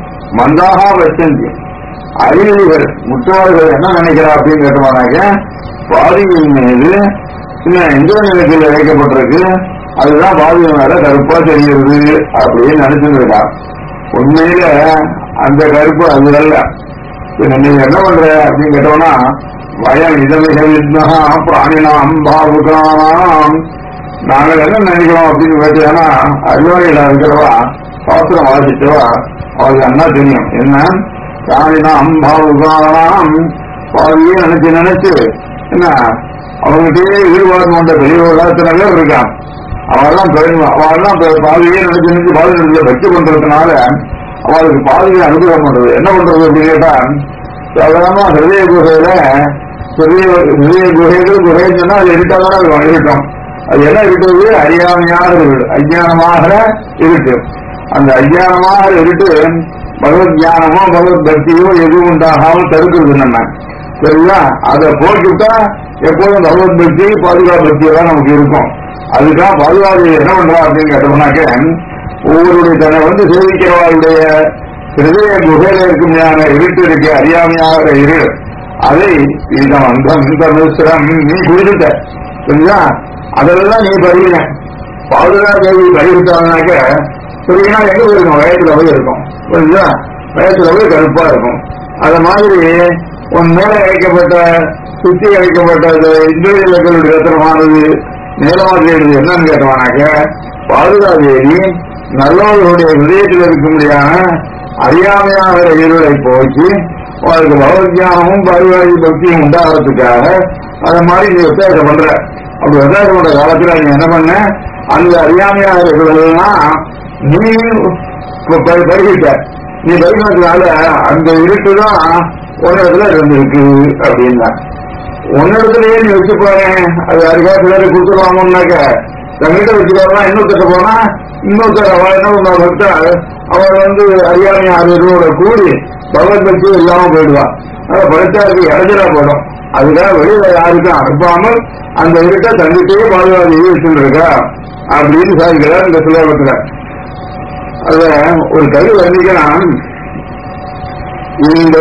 மந்தாக பச்சந்தி அறிவியல் முற்றவாதிகள் என்ன நினைக்கிறா அப்படின்னு கேட்டோம்னாக்க பாதிகள் மீது சின்ன இந்திரநிலத்தில் இழைக்கப்பட்டிருக்கு அதுதான் பாதிகள் மேல கருப்பா தெரிகிறது அப்படின்னு நினைச்சுட்டு இருக்கான் உண்மையில அந்த கருப்பு அது அல்ல பின்ன நீங்க என்ன பண்ற அப்படின்னு கேட்டோம்னா வயம் இதமிக வித்மகா பிராணினாம் பாவுகாம் நாங்கள் என்ன நினைக்கிறோம் அப்படின்னு கேட்டீங்கன்னா அறிவாளிகளா இருக்கிறவா சாஸ்திரம் வாசிச்சவா அவருக்கு என்ன தெரியும் என்ன பிராணினாம் பாவுகாம் பாதியே நினைச்சு நினைச்சு என்ன அவங்ககிட்டயே ஈடுபாடு கொண்ட பெரியவர்களா இத்தனை பேர் இருக்கான் அவெல்லாம் அவெல்லாம் பாதியே நினைச்சு நினைச்சு பாதி பக்தி பண்றதுனால அவளுக்கு பாதியை அனுகிரகம் பண்றது என்ன பண்றது அப்படின்னு கேட்டா சாதாரணமா ஹிருதய குகையில ஹிருதய ஹிருதய குகைகள் குகைன்னு சொன்னா அது இருட்டாதான் அது வழிகிட்டோம் அது என்ன இருக்கிறது அறியாமையாக இருட்டு அஜானமாக இருட்டு அந்த அஜானமாக இருட்டு பகவத் ஞானமோ பகவத் பக்தியோ எதுவும் உண்டாகாமல் தடுக்கிறது என்ன சரிங்களா அதை போட்டுட்டா எப்போதும் பகவத் பக்தி பாதுகாப்பு பக்தியோ தான் நமக்கு இருக்கும் அதுக்காக பாதுகாப்பு என்ன பண்றா அப்படின்னு கேட்டோம்னாக்க ஒவ்வொருடைய தன்னை வந்து சேவிக்கிறவர்களுடைய ஹிருதய குகையில இருக்குமையான இருட்டு இருக்கு அறியாமையாக இரு அதை இதம் அந்தம் இந்த மிஸ்ரம் நீ குடிச்சுட்ட சரிங்களா அதெல்லாம் நீ பருகின பாதுகாப்பு பருகிட்டாங்கனாக்க சரிங்களா எங்க போயிருக்கும் வயசுல போய் இருக்கும் புரியுதா வயசுல போய் கருப்பா இருக்கும் அத மாதிரி உன் மேல இழைக்கப்பட்ட சுத்தி இழைக்கப்பட்ட இந்திரியர்களுடைய ரத்தனமானது நீளமாக என்னன்னு கேட்டவானாக்க பாதுகாதேவி நல்லவர்களுடைய விதயத்தில் இருக்கும்படியான அறியாமையாக இருளை போக்கி அவருக்கு பகவத்யானமும் பாதுகாதி பக்தியும் உண்டாகிறதுக்காக அதை மாதிரி நீ வித்தியாசம் பண்ற அப்படி வித்தியாசம் பண்ற காலத்துல நீ என்ன பண்ண அந்த அறியாமையாக இருக்கிறதெல்லாம் நீ பருகிட்ட நீ பருகினதுனால அந்த இருட்டு தான் உன்னிடத்துல இருந்திருக்கு அப்படின்னா உன்னிடத்துலயே நீ வச்சு போறேன் அது யாருக்காவது வேற கொடுத்துருவாங்கன்னாக்க தங்கிட்ட வச்சுக்கோனா இன்னொருத்தட்ட போனா இன்னொருத்தர் அவள் என்ன பக்தா அவள் வந்து அறியாமை ஆர்வத்தோட கூடி பகவத் பக்தி இல்லாம போயிடுவான் அதை படிச்சாருக்கு இறஞ்சலா போடும் அதுக்காக வெளியில யாருக்கும் அனுப்பாமல் அந்த இருக்க தங்கிட்டே பாதுகாப்பு வச்சுட்டு இருக்கா அப்படின்னு சாதிக்கிறார் இந்த சுலோகத்துல அத ஒரு கவி வர்ணிக்கலாம் இந்த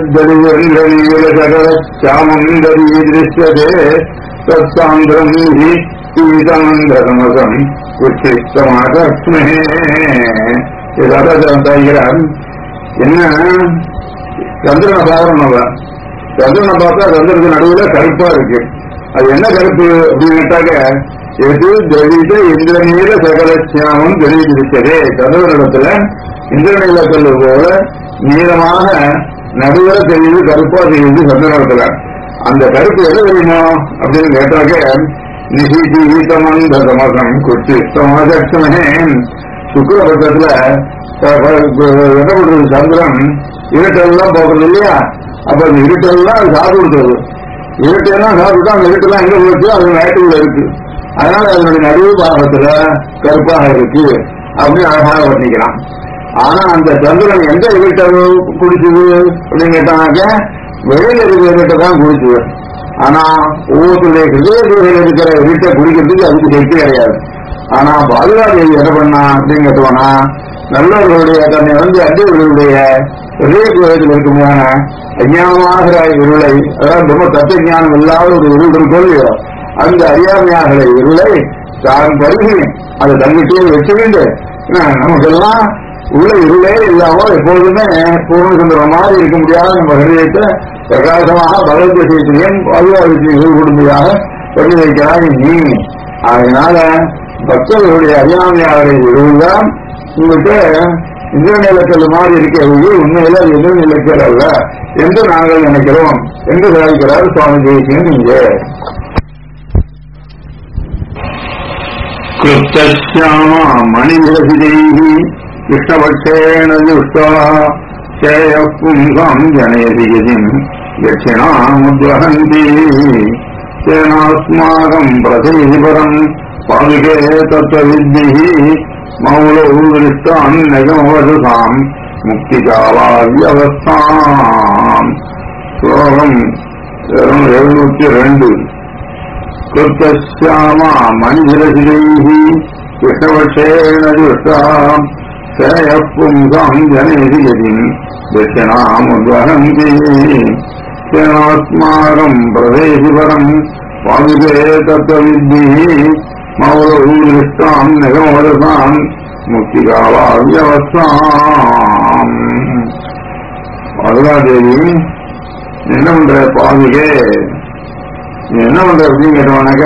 சகல சாமந்தரி திருஷ்யதே தத்தாந்திரம் சீதமந்தரமகம் உச்சிஷ்டமாக தாய்கிறார் என்ன சந்திரனை பார்க்கணும் நம்ம சந்திரனை பார்த்தா சந்திரனுக்கு நடுவுல கருப்பா இருக்கு அது என்ன கருப்பு அப்படின்னு கேட்டாக்க எது தெளித இந்திரநீல சகல சியாமம் தெரிவித்திருக்கிறதே சந்திரனிடத்துல இந்திரநீல கல்லு போல நீளமாக நடுவுல தெரியுது கருப்பா தெரியுது சந்திரனிடத்துல அந்த கருப்பு எது தெரியுமோ அப்படின்னு கேட்டாக்க நிகிதமந்தமகம் குச்சி சமாதமே சுக்கரபட்சத்துல என்ன பண்றது சந்திரன் இருட்டெல்லாம் போகிறது இல்லையா அப்ப அந்த இருட்டெல்லாம் அது சாப்பிட்டு கொடுத்துருது இருட்டெல்லாம் சாப்பிட்டு அந்த இருட்டெல்லாம் எங்க போச்சு அது வயிற்றுக்குள்ள இருக்கு அதனால அதனுடைய நடுவு பாகத்துல கருப்பாக இருக்கு அப்படின்னு அழகாக வர்ணிக்கிறான் ஆனா அந்த சந்திரன் எந்த இருட்டை குடிச்சுது அப்படின்னு கேட்டாங்க வெளியில இருக்கிற இருட்டை தான் குடிச்சுது ஆனா ஒவ்வொருத்தருடைய ஹிருதய குகையில் இருக்கிற இருட்டை குடிக்கிறதுக்கு அதுக்கு சக்தி கிடையாது ஆனா பாதுகாதேவி என்ன பண்ணா அப்படின்னு கேட்டோம்னா நல்லவர்களுடைய தன்னை வந்து அடியவர்களுடைய ஹிருதய கோயத்தில் இருக்குமான அஞ்ஞானமாகிற இருளை அதாவது ரொம்ப தத்துவ ஞானம் இல்லாத ஒரு இருள் இருக்கோ இல்லையோ அந்த அறியாமையாகிற இருளை தான் பருகி அதை தங்கிட்டே வச்சுக்கிண்டு நமக்கெல்லாம் உள்ள இருளே இல்லாம எப்பொழுதுமே பூர்ண சுந்தர மாதிரி இருக்க முடியாத நம்ம ஹிருதயத்தை பிரகாசமாக பகவத் விஷயத்திலையும் பாதுகாப்பு விஷயங்கள் கொடுமையாக பண்ணி வைக்கிறாய் நீ அதனால பக்தர்களுடைய அறியாமையாக இருள்தான் உங்களுக்கு இந்திரநிலக்கல் மாதிரி இருக்கிறது உண்மையில அது எதிர்நிலைக்கல் அல்ல என்று நாங்கள் நினைக்கிறோம் என்று சாதிக்கிறார் சுவாமி தேசியன் இங்கே கிருப்தமா மணிவிரசிதைः கிருஷ்ணபட்சேண துஷ்டா சேய புங்காம் ஜனயதி யதிம் தட்சிணாமுத்வஹந்தி சேனாஸ்மாகம் பிரசைதி பரம் பாதுகே தத்வவித்திः மௌலௌ திருஷ்டான் நகமவசுதாம் முக்திகாலாவியவஸ்தாம் ஸ்லோகம் எழுநூற்றி ரெண்டு कृत्यश्यामा मञ्जिरशिरैः कृष्णवक्षेण दृष्टाम् शयः पुंसाम् जनेषि यदिम् दक्षिणामुद्वहन्ति तेनास्माकम् प्रदेशि परम् पादुके तत्त्वविद्भिः मौलौ दृष्टाम् निगमवदसाम् முக்திகாலாவியவஸ்தாம் மதுராதேவி என்ன பண்ற பாதுகே நீ என்ன பண்ற அப்படின்னு கேட்டவனாக்க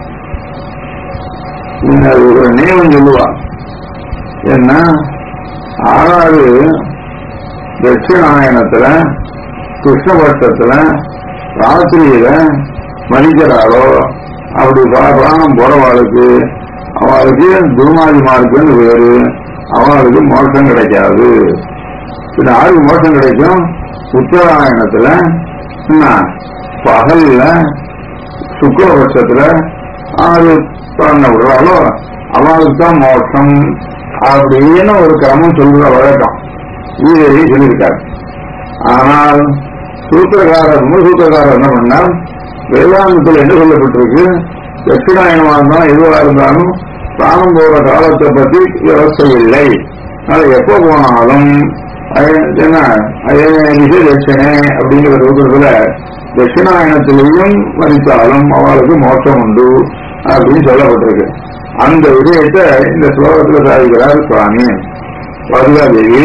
நீங்க ஒரு நியமம் சொல்லுவா என்ன ஆறாவது தட்சிணாயனத்துல கிருஷ்ணபட்சத்துல ராத்திரியில மதிக்கிறாளோ அப்படி பிராணம் போறவாளுக்கு அவளுக்கு துர்மாதி மார்க்குன்னு வேறு அவளுக்கு மோட்சம் கிடைக்காது இது யாருக்கு மோட்சம் கிடைக்கும் உத்தராயணத்துல என்ன பகல்ல சுக்லபட்சத்துல ஆறு பண்ண விடுறாளோ அவளுக்கு தான் மோட்சம் அப்படின்னு ஒரு கிரமம் சொல்ற வழக்கம் ஈரேறி சொல்லியிருக்காரு ஆனால் சூத்திரக்காரர் சூத்திரக்காரர் என்ன பண்ணார் வேதாந்தத்தில் என்ன சொல்லப்பட்டிருக்கு தட்சிணாயனமா இருந்தாலும் எதுவா இருந்தாலும் பிராணம் போற காலத்தை பத்தி விவசாய இல்லை அதனால எப்ப போனாலும் அய- என்ன அயனிஷ தட்சிணே அப்படிங்கிற சூத்திரத்துல தட்சிணாயனத்திலையும் மதித்தாலும் அவளுக்கு மோட்சம் உண்டு அப்படின்னு சொல்லப்பட்டிருக்கு அந்த விஷயத்தை இந்த ஸ்லோகத்துல சாதிக்கிறார் சுவாமி வருகாதேவி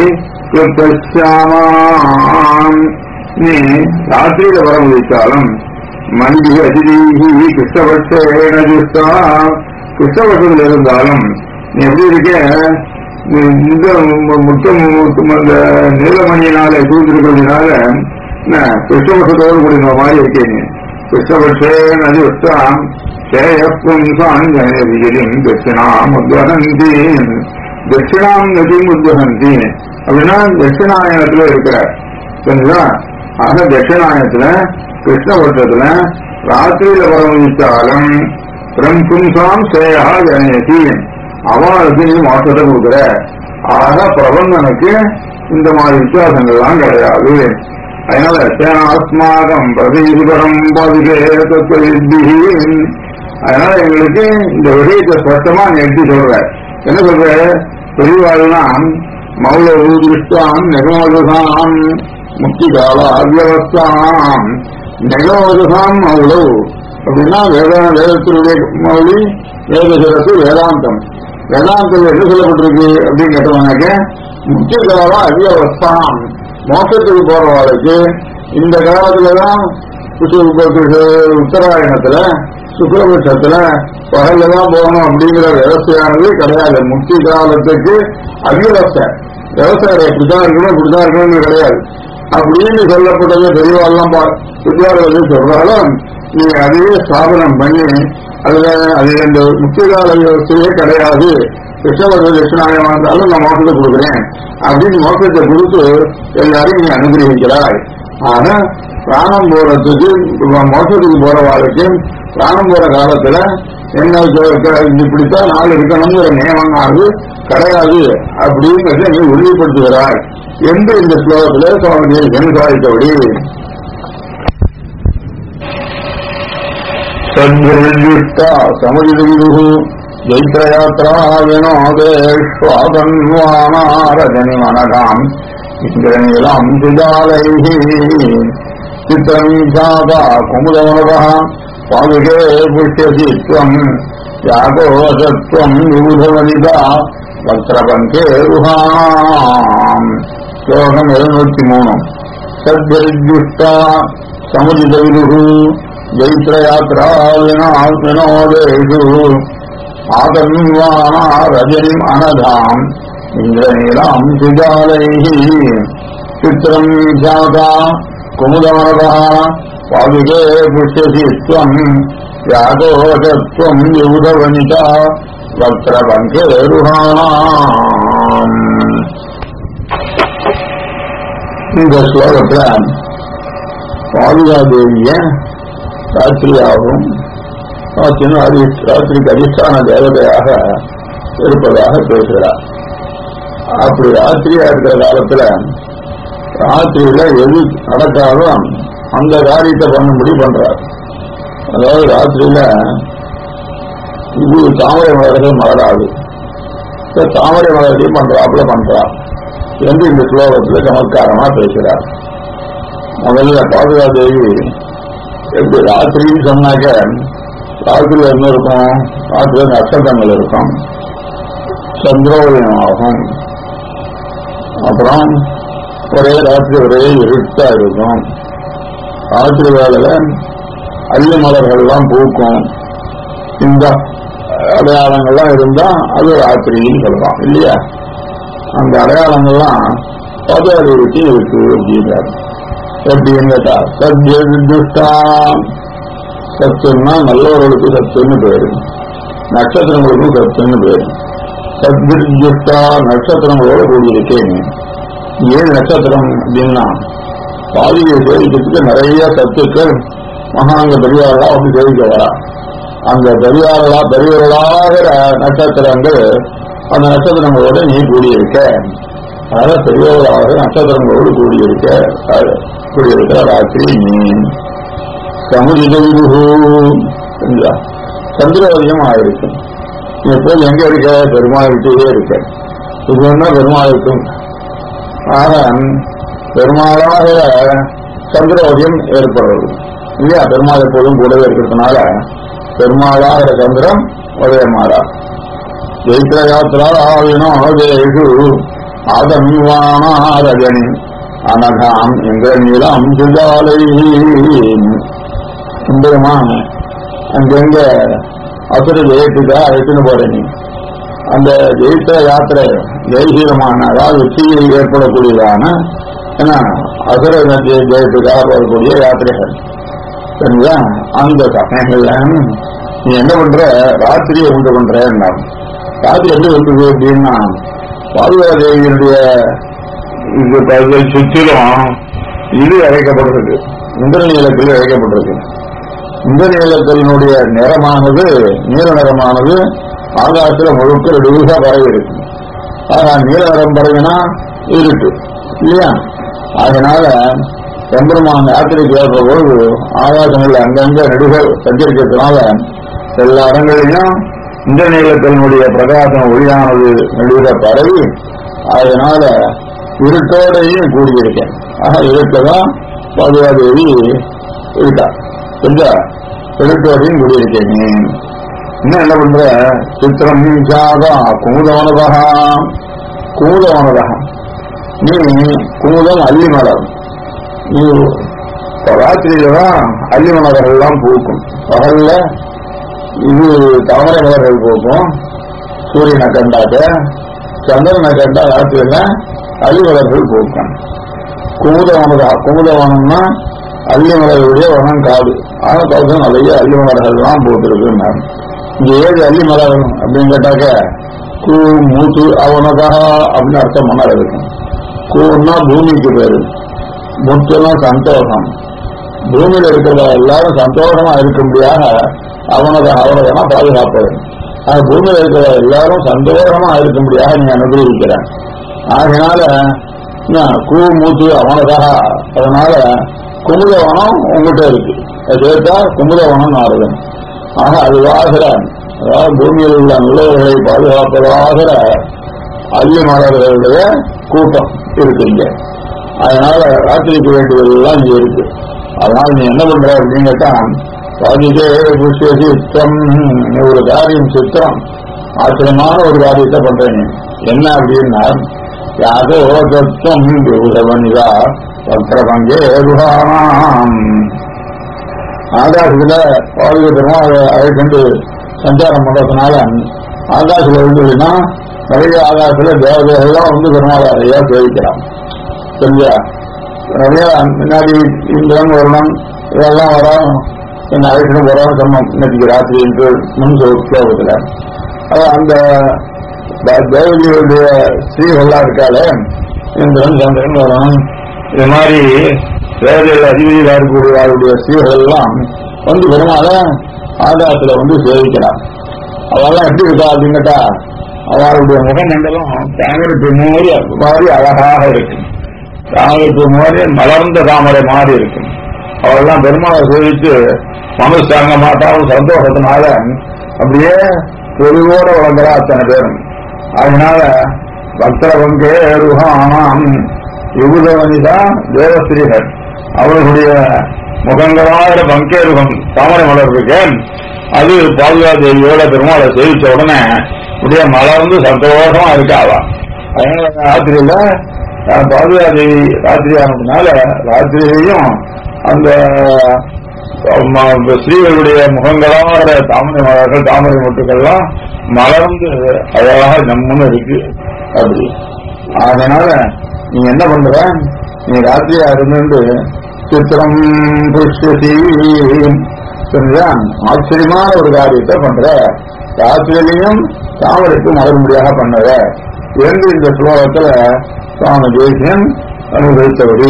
கிருத்தாம் நீ ராத்திரியில பரமதித்தாலும் மனித அதிதீகி கிருஷ்ணபட்சேன ஜுஷ்டா கிருஷ்ணபட்சத்தில் இருந்தாலும் நீ எப்படி இருக்க நீ இந்த மு- முத்தம் முத்தம் அந்த நீலமணியினால சூழ்ந்திருக்கிறதுனால என்ன கிருஷ்ணபட்சத்தோடு கூடிய மாதிரி இருக்கேன் நீ கிருஷ்ணபட்சேன ஜுஷ்டாம் சேயப்பும் சாஞ்சனதிகிரிம் தட்சிணாம் உத்வகந்தி தட்சிணாம் நதியும் உத்வகந்தி அப்படின்னா தட்சிணாயனத்துல இருக்கிறார் சரிங்களா ஆக தட்சிணாயனத்துல கிருஷ்ணபட்சத்துல ராத்திரியில பரமதித்தாலும் பிரம்கும்சாம் சேயா ஜனயதி அவளுக்கு நீ மோட்சத்தை கொடுக்குற ஆக பிரபந்தனுக்கு இந்த மாதிரி விசுவாசங்கள்லாம் கிடையாது அதனால சேனாஸ்மாகம் பிரதீபரம் பாதுகே தத்துவவித்திஹி. அதனால எங்களுக்கு இந்த விஷயத்தை ஸ்பஷ்டமா நீ எடுத்து சொல்ற என்ன சொல்ற பெரியவாள்லாம் மௌல திருஷ்டாம் நெகமதுசாம் முக்தி கால அவ்வவஸ்தாம் நெகமதுசாம் மௌலவ் அப்படின்னா வேத வேதத்தினுடைய மௌலி வேதசிரசு வேதாந்தம் வேதாந்தத்தில் என்ன சொல்லப்பட்டிருக்கு அப்படின்னு கேட்டோம்னாக்க முக்கிய காலம் அவ்வவஸ்தாம் மோசத்துக்கு போறவாளுக்கு இந்த காலத்துலதான் சு- சு- சு- உத்தராயணத்துல சுக்லபட்சத்துல பகல்ல தான் போகணும் அப்படிங்கிற விவசாயானது கிடையாது முக்தி காலத்துக்கு அவ்வியவஸ்தை விவசாயம் இப்படிதான் இருக்கணும் இப்படிதான் இருக்கணும்னு கிடையாது அப்படின்னு சொல்லப்பட்டது பெரியவாள்லாம் வித்யார்கள் சொல்றாலும் நீ அதையே ஸ்தாபனம் பண்ணி அதுல அது இந்த முக்கிய கால விவசாயே கிடையாது கிருஷ்ணவர்க தட்சிணாயமா இருந்தாலும் நான் மோசத்தை கொடுக்குறேன் அப்படின்னு மோசத்தை கொடுத்து எல்லாரையும் நீ அனுகிரகிக்கிறாய் ஆனா பிராணம் போறதுக்கு மோசத்துக்கு போற வாழ்க்கை பிராணம் போற காலத்துல என்ன சொ- க- இப்படித்தான் நாள் இருக்கணுங்கிற நியமமானது கிடையாது அப்படிங்கிறத நீ உறுதிப்படுத்துகிறாய் என்று இந்த ஸ்லோகத்திலே சுவாமி தேசிகன் சாதித்தபடி சத்குருஷ்டா சமஜிது ஜைத்ரயாத்ரா வினோதேஷ்வாதன்வானாரஜனிமனகாம் இந்திரநீலம் சுஜாலைः சித்திரம் சாதா குமுதமனவः பாதுகே புஷ்யசி त्वम् யாகோசத்வம் விபுதவனிதா வக்ரபங்கேருஹாம் ஸ்லோகம் எழுநூத்தி மூணு சத்யஜுஷ்டா சமுதித விதுகு ஜைத்ரயாத்ரா வினா வினோதேஷு ஆதன்வானா ரஜனிம் அனதாம் இந்திரநீலாம் சுஜாலைः சித்திரம் ஜாதா குமுதமனதா பாதுகே புஷ்யசி त्वम् யாகோதத்வம் யூதவனிதா வக்ரபங்கேருஹாம் இந்த ஸ்லோகத்துல பாதுகாதேவிய ராத்திரியாகவும் ராத்திரி அதி- ராத்திரிக்கு அதிஷ்டான தேவதையாக இருப்பதாக பேசுகிறார் அப்படி ராத்திரியா இருக்கிற காலத்துல ராத்திரியில எது நடக்காலும் அந்த காரியத்தை பண்ணும்படி பண்றார் அதாவது ராத்திரியில இது தாமரை மலர்கள் மலராது இந்த தாமரை மலர்களையும் பண்றாப்புல பண்றா என்று இந்த ஸ்லோகத்துல சமத்காரமா பேசுறார் முதல்ல பாதுகாதேவி எப்படி ராத்திரின்னு சொன்னாக்க ராத்திரில என்ன இருக்கும் ராத்திரில நட்சத்திரங்கள் இருக்கும் சந்திரோதயம் ஆகும் அப்புறம் ஒரே ராத்திரி ஒரே இருட்டா இருக்கும் ராத்திரி வேலையில அள்ளி மலர்கள்லாம் பூக்கும் இந்த அடையாளங்கள்லாம் இருந்தா அது ராத்திரின்னு சொல்லலாம் இல்லையா அந்த அடையாளங்கள்லாம் பதவிக்கு இருக்கு அப்படிங்கிறார் எப்படின்னு கேட்டா சத்யதுஷ்டா சத்துன்னா நல்லவர்களுக்கு சத்துன்னு பேரு நட்சத்திரங்களுக்கும் சத்துன்னு பேரு சத்யுஷ்டா நட்சத்திரங்களோட கூடியிருக்கேன் ஏன் நட்சத்திரம் அப்படின்னா பாதியை சேவிக்கிறதுக்கு நிறைய சத்துக்கள் மகாங்க பெரியார்களா வந்து சேவிக்க வரா அந்த பெரியார்களா பெரியவர்களாகிற நட்சத்திரங்கள் அந்த நட்சத்திரங்களோட நீ கூடியிருக்க அதனால பெரியவர்களாக நட்சத்திரங்களோடு கூடியிருக்க அது கூடியிருக்கிற ராத்திரி நீ சமுதிதவிருகு சந்திரோதயம் ஆயிருக்கு நீ எப்போது எங்க இருக்க பெருமாள்கிட்டயே இருக்க இது வேணா பெருமாளுக்கும் ஆக பெருமாளாக சந்திரோதயம் ஏற்படுறது இல்லையா பெருமாள் எப்போதும் கூடவே இருக்கிறதுனால பெருமாளாகிற சந்திரம் உதயமாறா ஜெயித்ரயாத்திராவினோதேஷு ஆதன்வானாரஜனி அனகாம் இந்திரநீலம் சுஜாலை சுந்தரமான அங்கங்க அசுர ஜெயத்துக்கா எடுத்துன்னு போற நீ அந்த ஜெயித்த யாத்திரை ஜெயசீலமான அதாவது வெற்றியில் ஏற்படக்கூடியதான என்ன அசுர ஜெயத்துக்காக போகக்கூடிய யாத்திரைகள் சரிங்களா அந்த சமயங்கள்ல நீ என்ன பண்ற ராத்திரியை உண்டு பண்றேன்னா ராத்திரி எப்படி வந்தது அப்படின்னா பாதுகாதேவியினுடைய இது பகுதியை சுற்றிலும் இது அழைக்கப்படுறது இந்திரநீலத்தில் அழைக்கப்பட்டிருக்கு இந்திரநீலத்தினுடைய நிறமானது நீல நிறமானது ஆகாசத்துல முழுக்க ரெடியூஸா பரவி இருக்கு ஆனா நீல நிறம் பரவினா இருட்டு இல்லையா அதனால சந்திரமான யாத்திரைக்கு ஏற்ப பொழுது ஆகாசங்கள் அங்கங்க நெடுகள் சஞ்சரிக்கிறதுனால எல்லா இடங்களிலும் இந்த நீளத்தினுடைய பிரகாசம் ஒளியானது நெடுக பரவி அதனால இருட்டோடையும் கூடியிருக்கேன் ஆக இருட்டதான் பாதுகாதேவி இருக்கா புரிஞ்சா இருட்டோடையும் கூடியிருக்கேன் நீ இன்னும் என்ன பண்ற சித்திரம் ஜாதா குமுதவனதா குமுதவனதா நீ குமுதம் அல்லி மலர் நீ ராத்திரியில தான் அல்லி மலர்கள்லாம் பூக்கும் பகல்ல இது தாமரை மலர்கள் பூக்கும் சூரியனை கண்டாக்க சந்திரனை கண்டா ராத்திரியில அல்லி மலர்கள் பூக்கும் குமுதவனதா குமுதவனம்னா அல்லி மலர்களுடைய வனம் காடு ஆனா பார்த்து நிறைய அல்லி மலர்கள்லாம் பூத்திருக்கு இங்க ஏது அல்லி மலர் அப்படின்னு கேட்டாக்க கூ மூத்து அவனதா அப்படின்னு அர்த்தம் பண்ண இருக்கும் கூன்னா பூமிக்கு பேரு முத்துனா சந்தோஷம் பூமியில இருக்கிற எல்லாரும் சந்தோஷமா இருக்கும்படியாக அவனது அவனதனா பாதுகாப்பது அது பூமியில இருக்கிற எல்லாரும் சந்தோஷமா இருக்கும்படியாக நீ அனுகிரகிக்கிறேன் ஆகையினால என்ன, கூ மூத்து அவனதா அதனால குமுதவனம் உங்ககிட்ட இருக்கு அதை சேர்த்தா குமுதவனம் ஆறுது ஆக அதுவாகிற அதாவது பூமியில் உள்ள நல்லவர்களை பாதுகாப்பதாக அதிகமானவர்களுடைய கூட்டம் இருக்கு இங்க அதனால ராத்திரிக்கு வேண்டியதெல்லாம் இங்க இருக்கு அதனால நீ என்ன பண்ற அப்படின்னு கேட்டா பாதிக்கே புஷ்ய சித்தம் நீ ஒரு காரியம் சித்திரம் ஆச்சரியமான ஒரு காரியத்தை பண்றேன் நீ. என்ன அப்படின்னா யாதோ தத்துவம் விபுதவனிதா வக்ரபங்கே ருஹானாம் ஆகாசத்துல பாதுகாத்தமா அதை அழைக்கொண்டு சஞ்சாரம் பண்றதுனால ஆகாசத்துல இருந்ததுன்னா நிறைய ஆகாசத்துல தேவதைகள்லாம் வந்து பெருமாள் நிறைய சேவிக்கலாம் சரியா நிறைய முன்னாடி இந்திரன் வரணும் இதெல்லாம் வரும் என்ன அழைக்கணும் வரும் சொன்னோம் இன்னைக்கு ராத்திரி என்று முன் ஸ்லோகத்துல அது அந்த த- தேவதையுடைய ஸ்ரீகள்லாம் இருக்காளே இந்திரன் சந்திரன் வரணும் இது மாதிரி தேவதைகள் அதிபதியாக இருக்கக்கூடியவருடைய ஸ்ரீகள் எல்லாம் வந்து பெருமாள ஆகாசத்துல வந்து சேவிக்கிறான் அவெல்லாம் எப்படி இருக்கா அப்படின்னு கேட்டா அவளுடைய முகமண்டலம் தாமரைப்பு மூறி மாதிரி அழகாக இருக்கு தாமரைப்பு மூறி மலர்ந்த தாமரை மாதிரி இருக்கு அவெல்லாம் பெருமாளை சேவித்து மனசு தாங்க மாட்டாவும் சந்தோஷத்தினால அப்படியே பொதுவோட வளர்ந்துறா அத்தனை பேரும் அதனால பக்தர பங்கே ருஹானாம் யுகுதவனிதா தேவஸ்திரீகள் அவர்களுடைய முகங்களாக பங்கேருகம் தாமரை மலர் இருக்கேன் அது பாதுகா தேவியோட பெருமாளை சேவிச்ச உடனே அப்படியே மலர்ந்து சந்தோஷமா இருக்காவா அதனால ராத்திரியில அஹ், பாதுகா தேவி ராத்திரி ஆனதுனால ராத்திரியிலையும் அந்த ம- ஸ்ரீகளுடைய முகங்களாக தாமரை மலர்கள் தாமரை முட்டுக்கள்லாம் மலர்ந்து அழகாக நம்மன்னு இருக்கு அப்படி அதனால நீ என்ன பண்ற நீ ராத்திரியா இருந்து சித்திரம் புஷ்யசி சரியா ஆச்சரியமான ஒரு காரியத்தை பண்ற ராத்திரியிலையும் தாமரைக்கு மலரும்படியாக பண்ணுற என்று இந்த ஸ்லோகத்துல சுவாமி தேசியன் அனுபவித்தபடி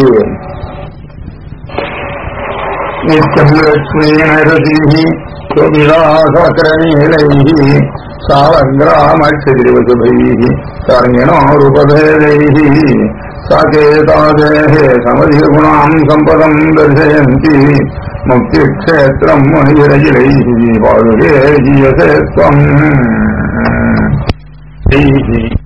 நித்தியம் லட்சுமீனரதிः சுவிலாசகரநீலைः सावङ्ग्रामक्षद्रिवशुभैः कर्मिणोरुपभेदैः साकेतादेः समधिगुणाम् सम्पदम् दर्शयन्ति मुक्तिक्षेत्रम् मुनिरजिलैः पादुरे जीयसे त्वम्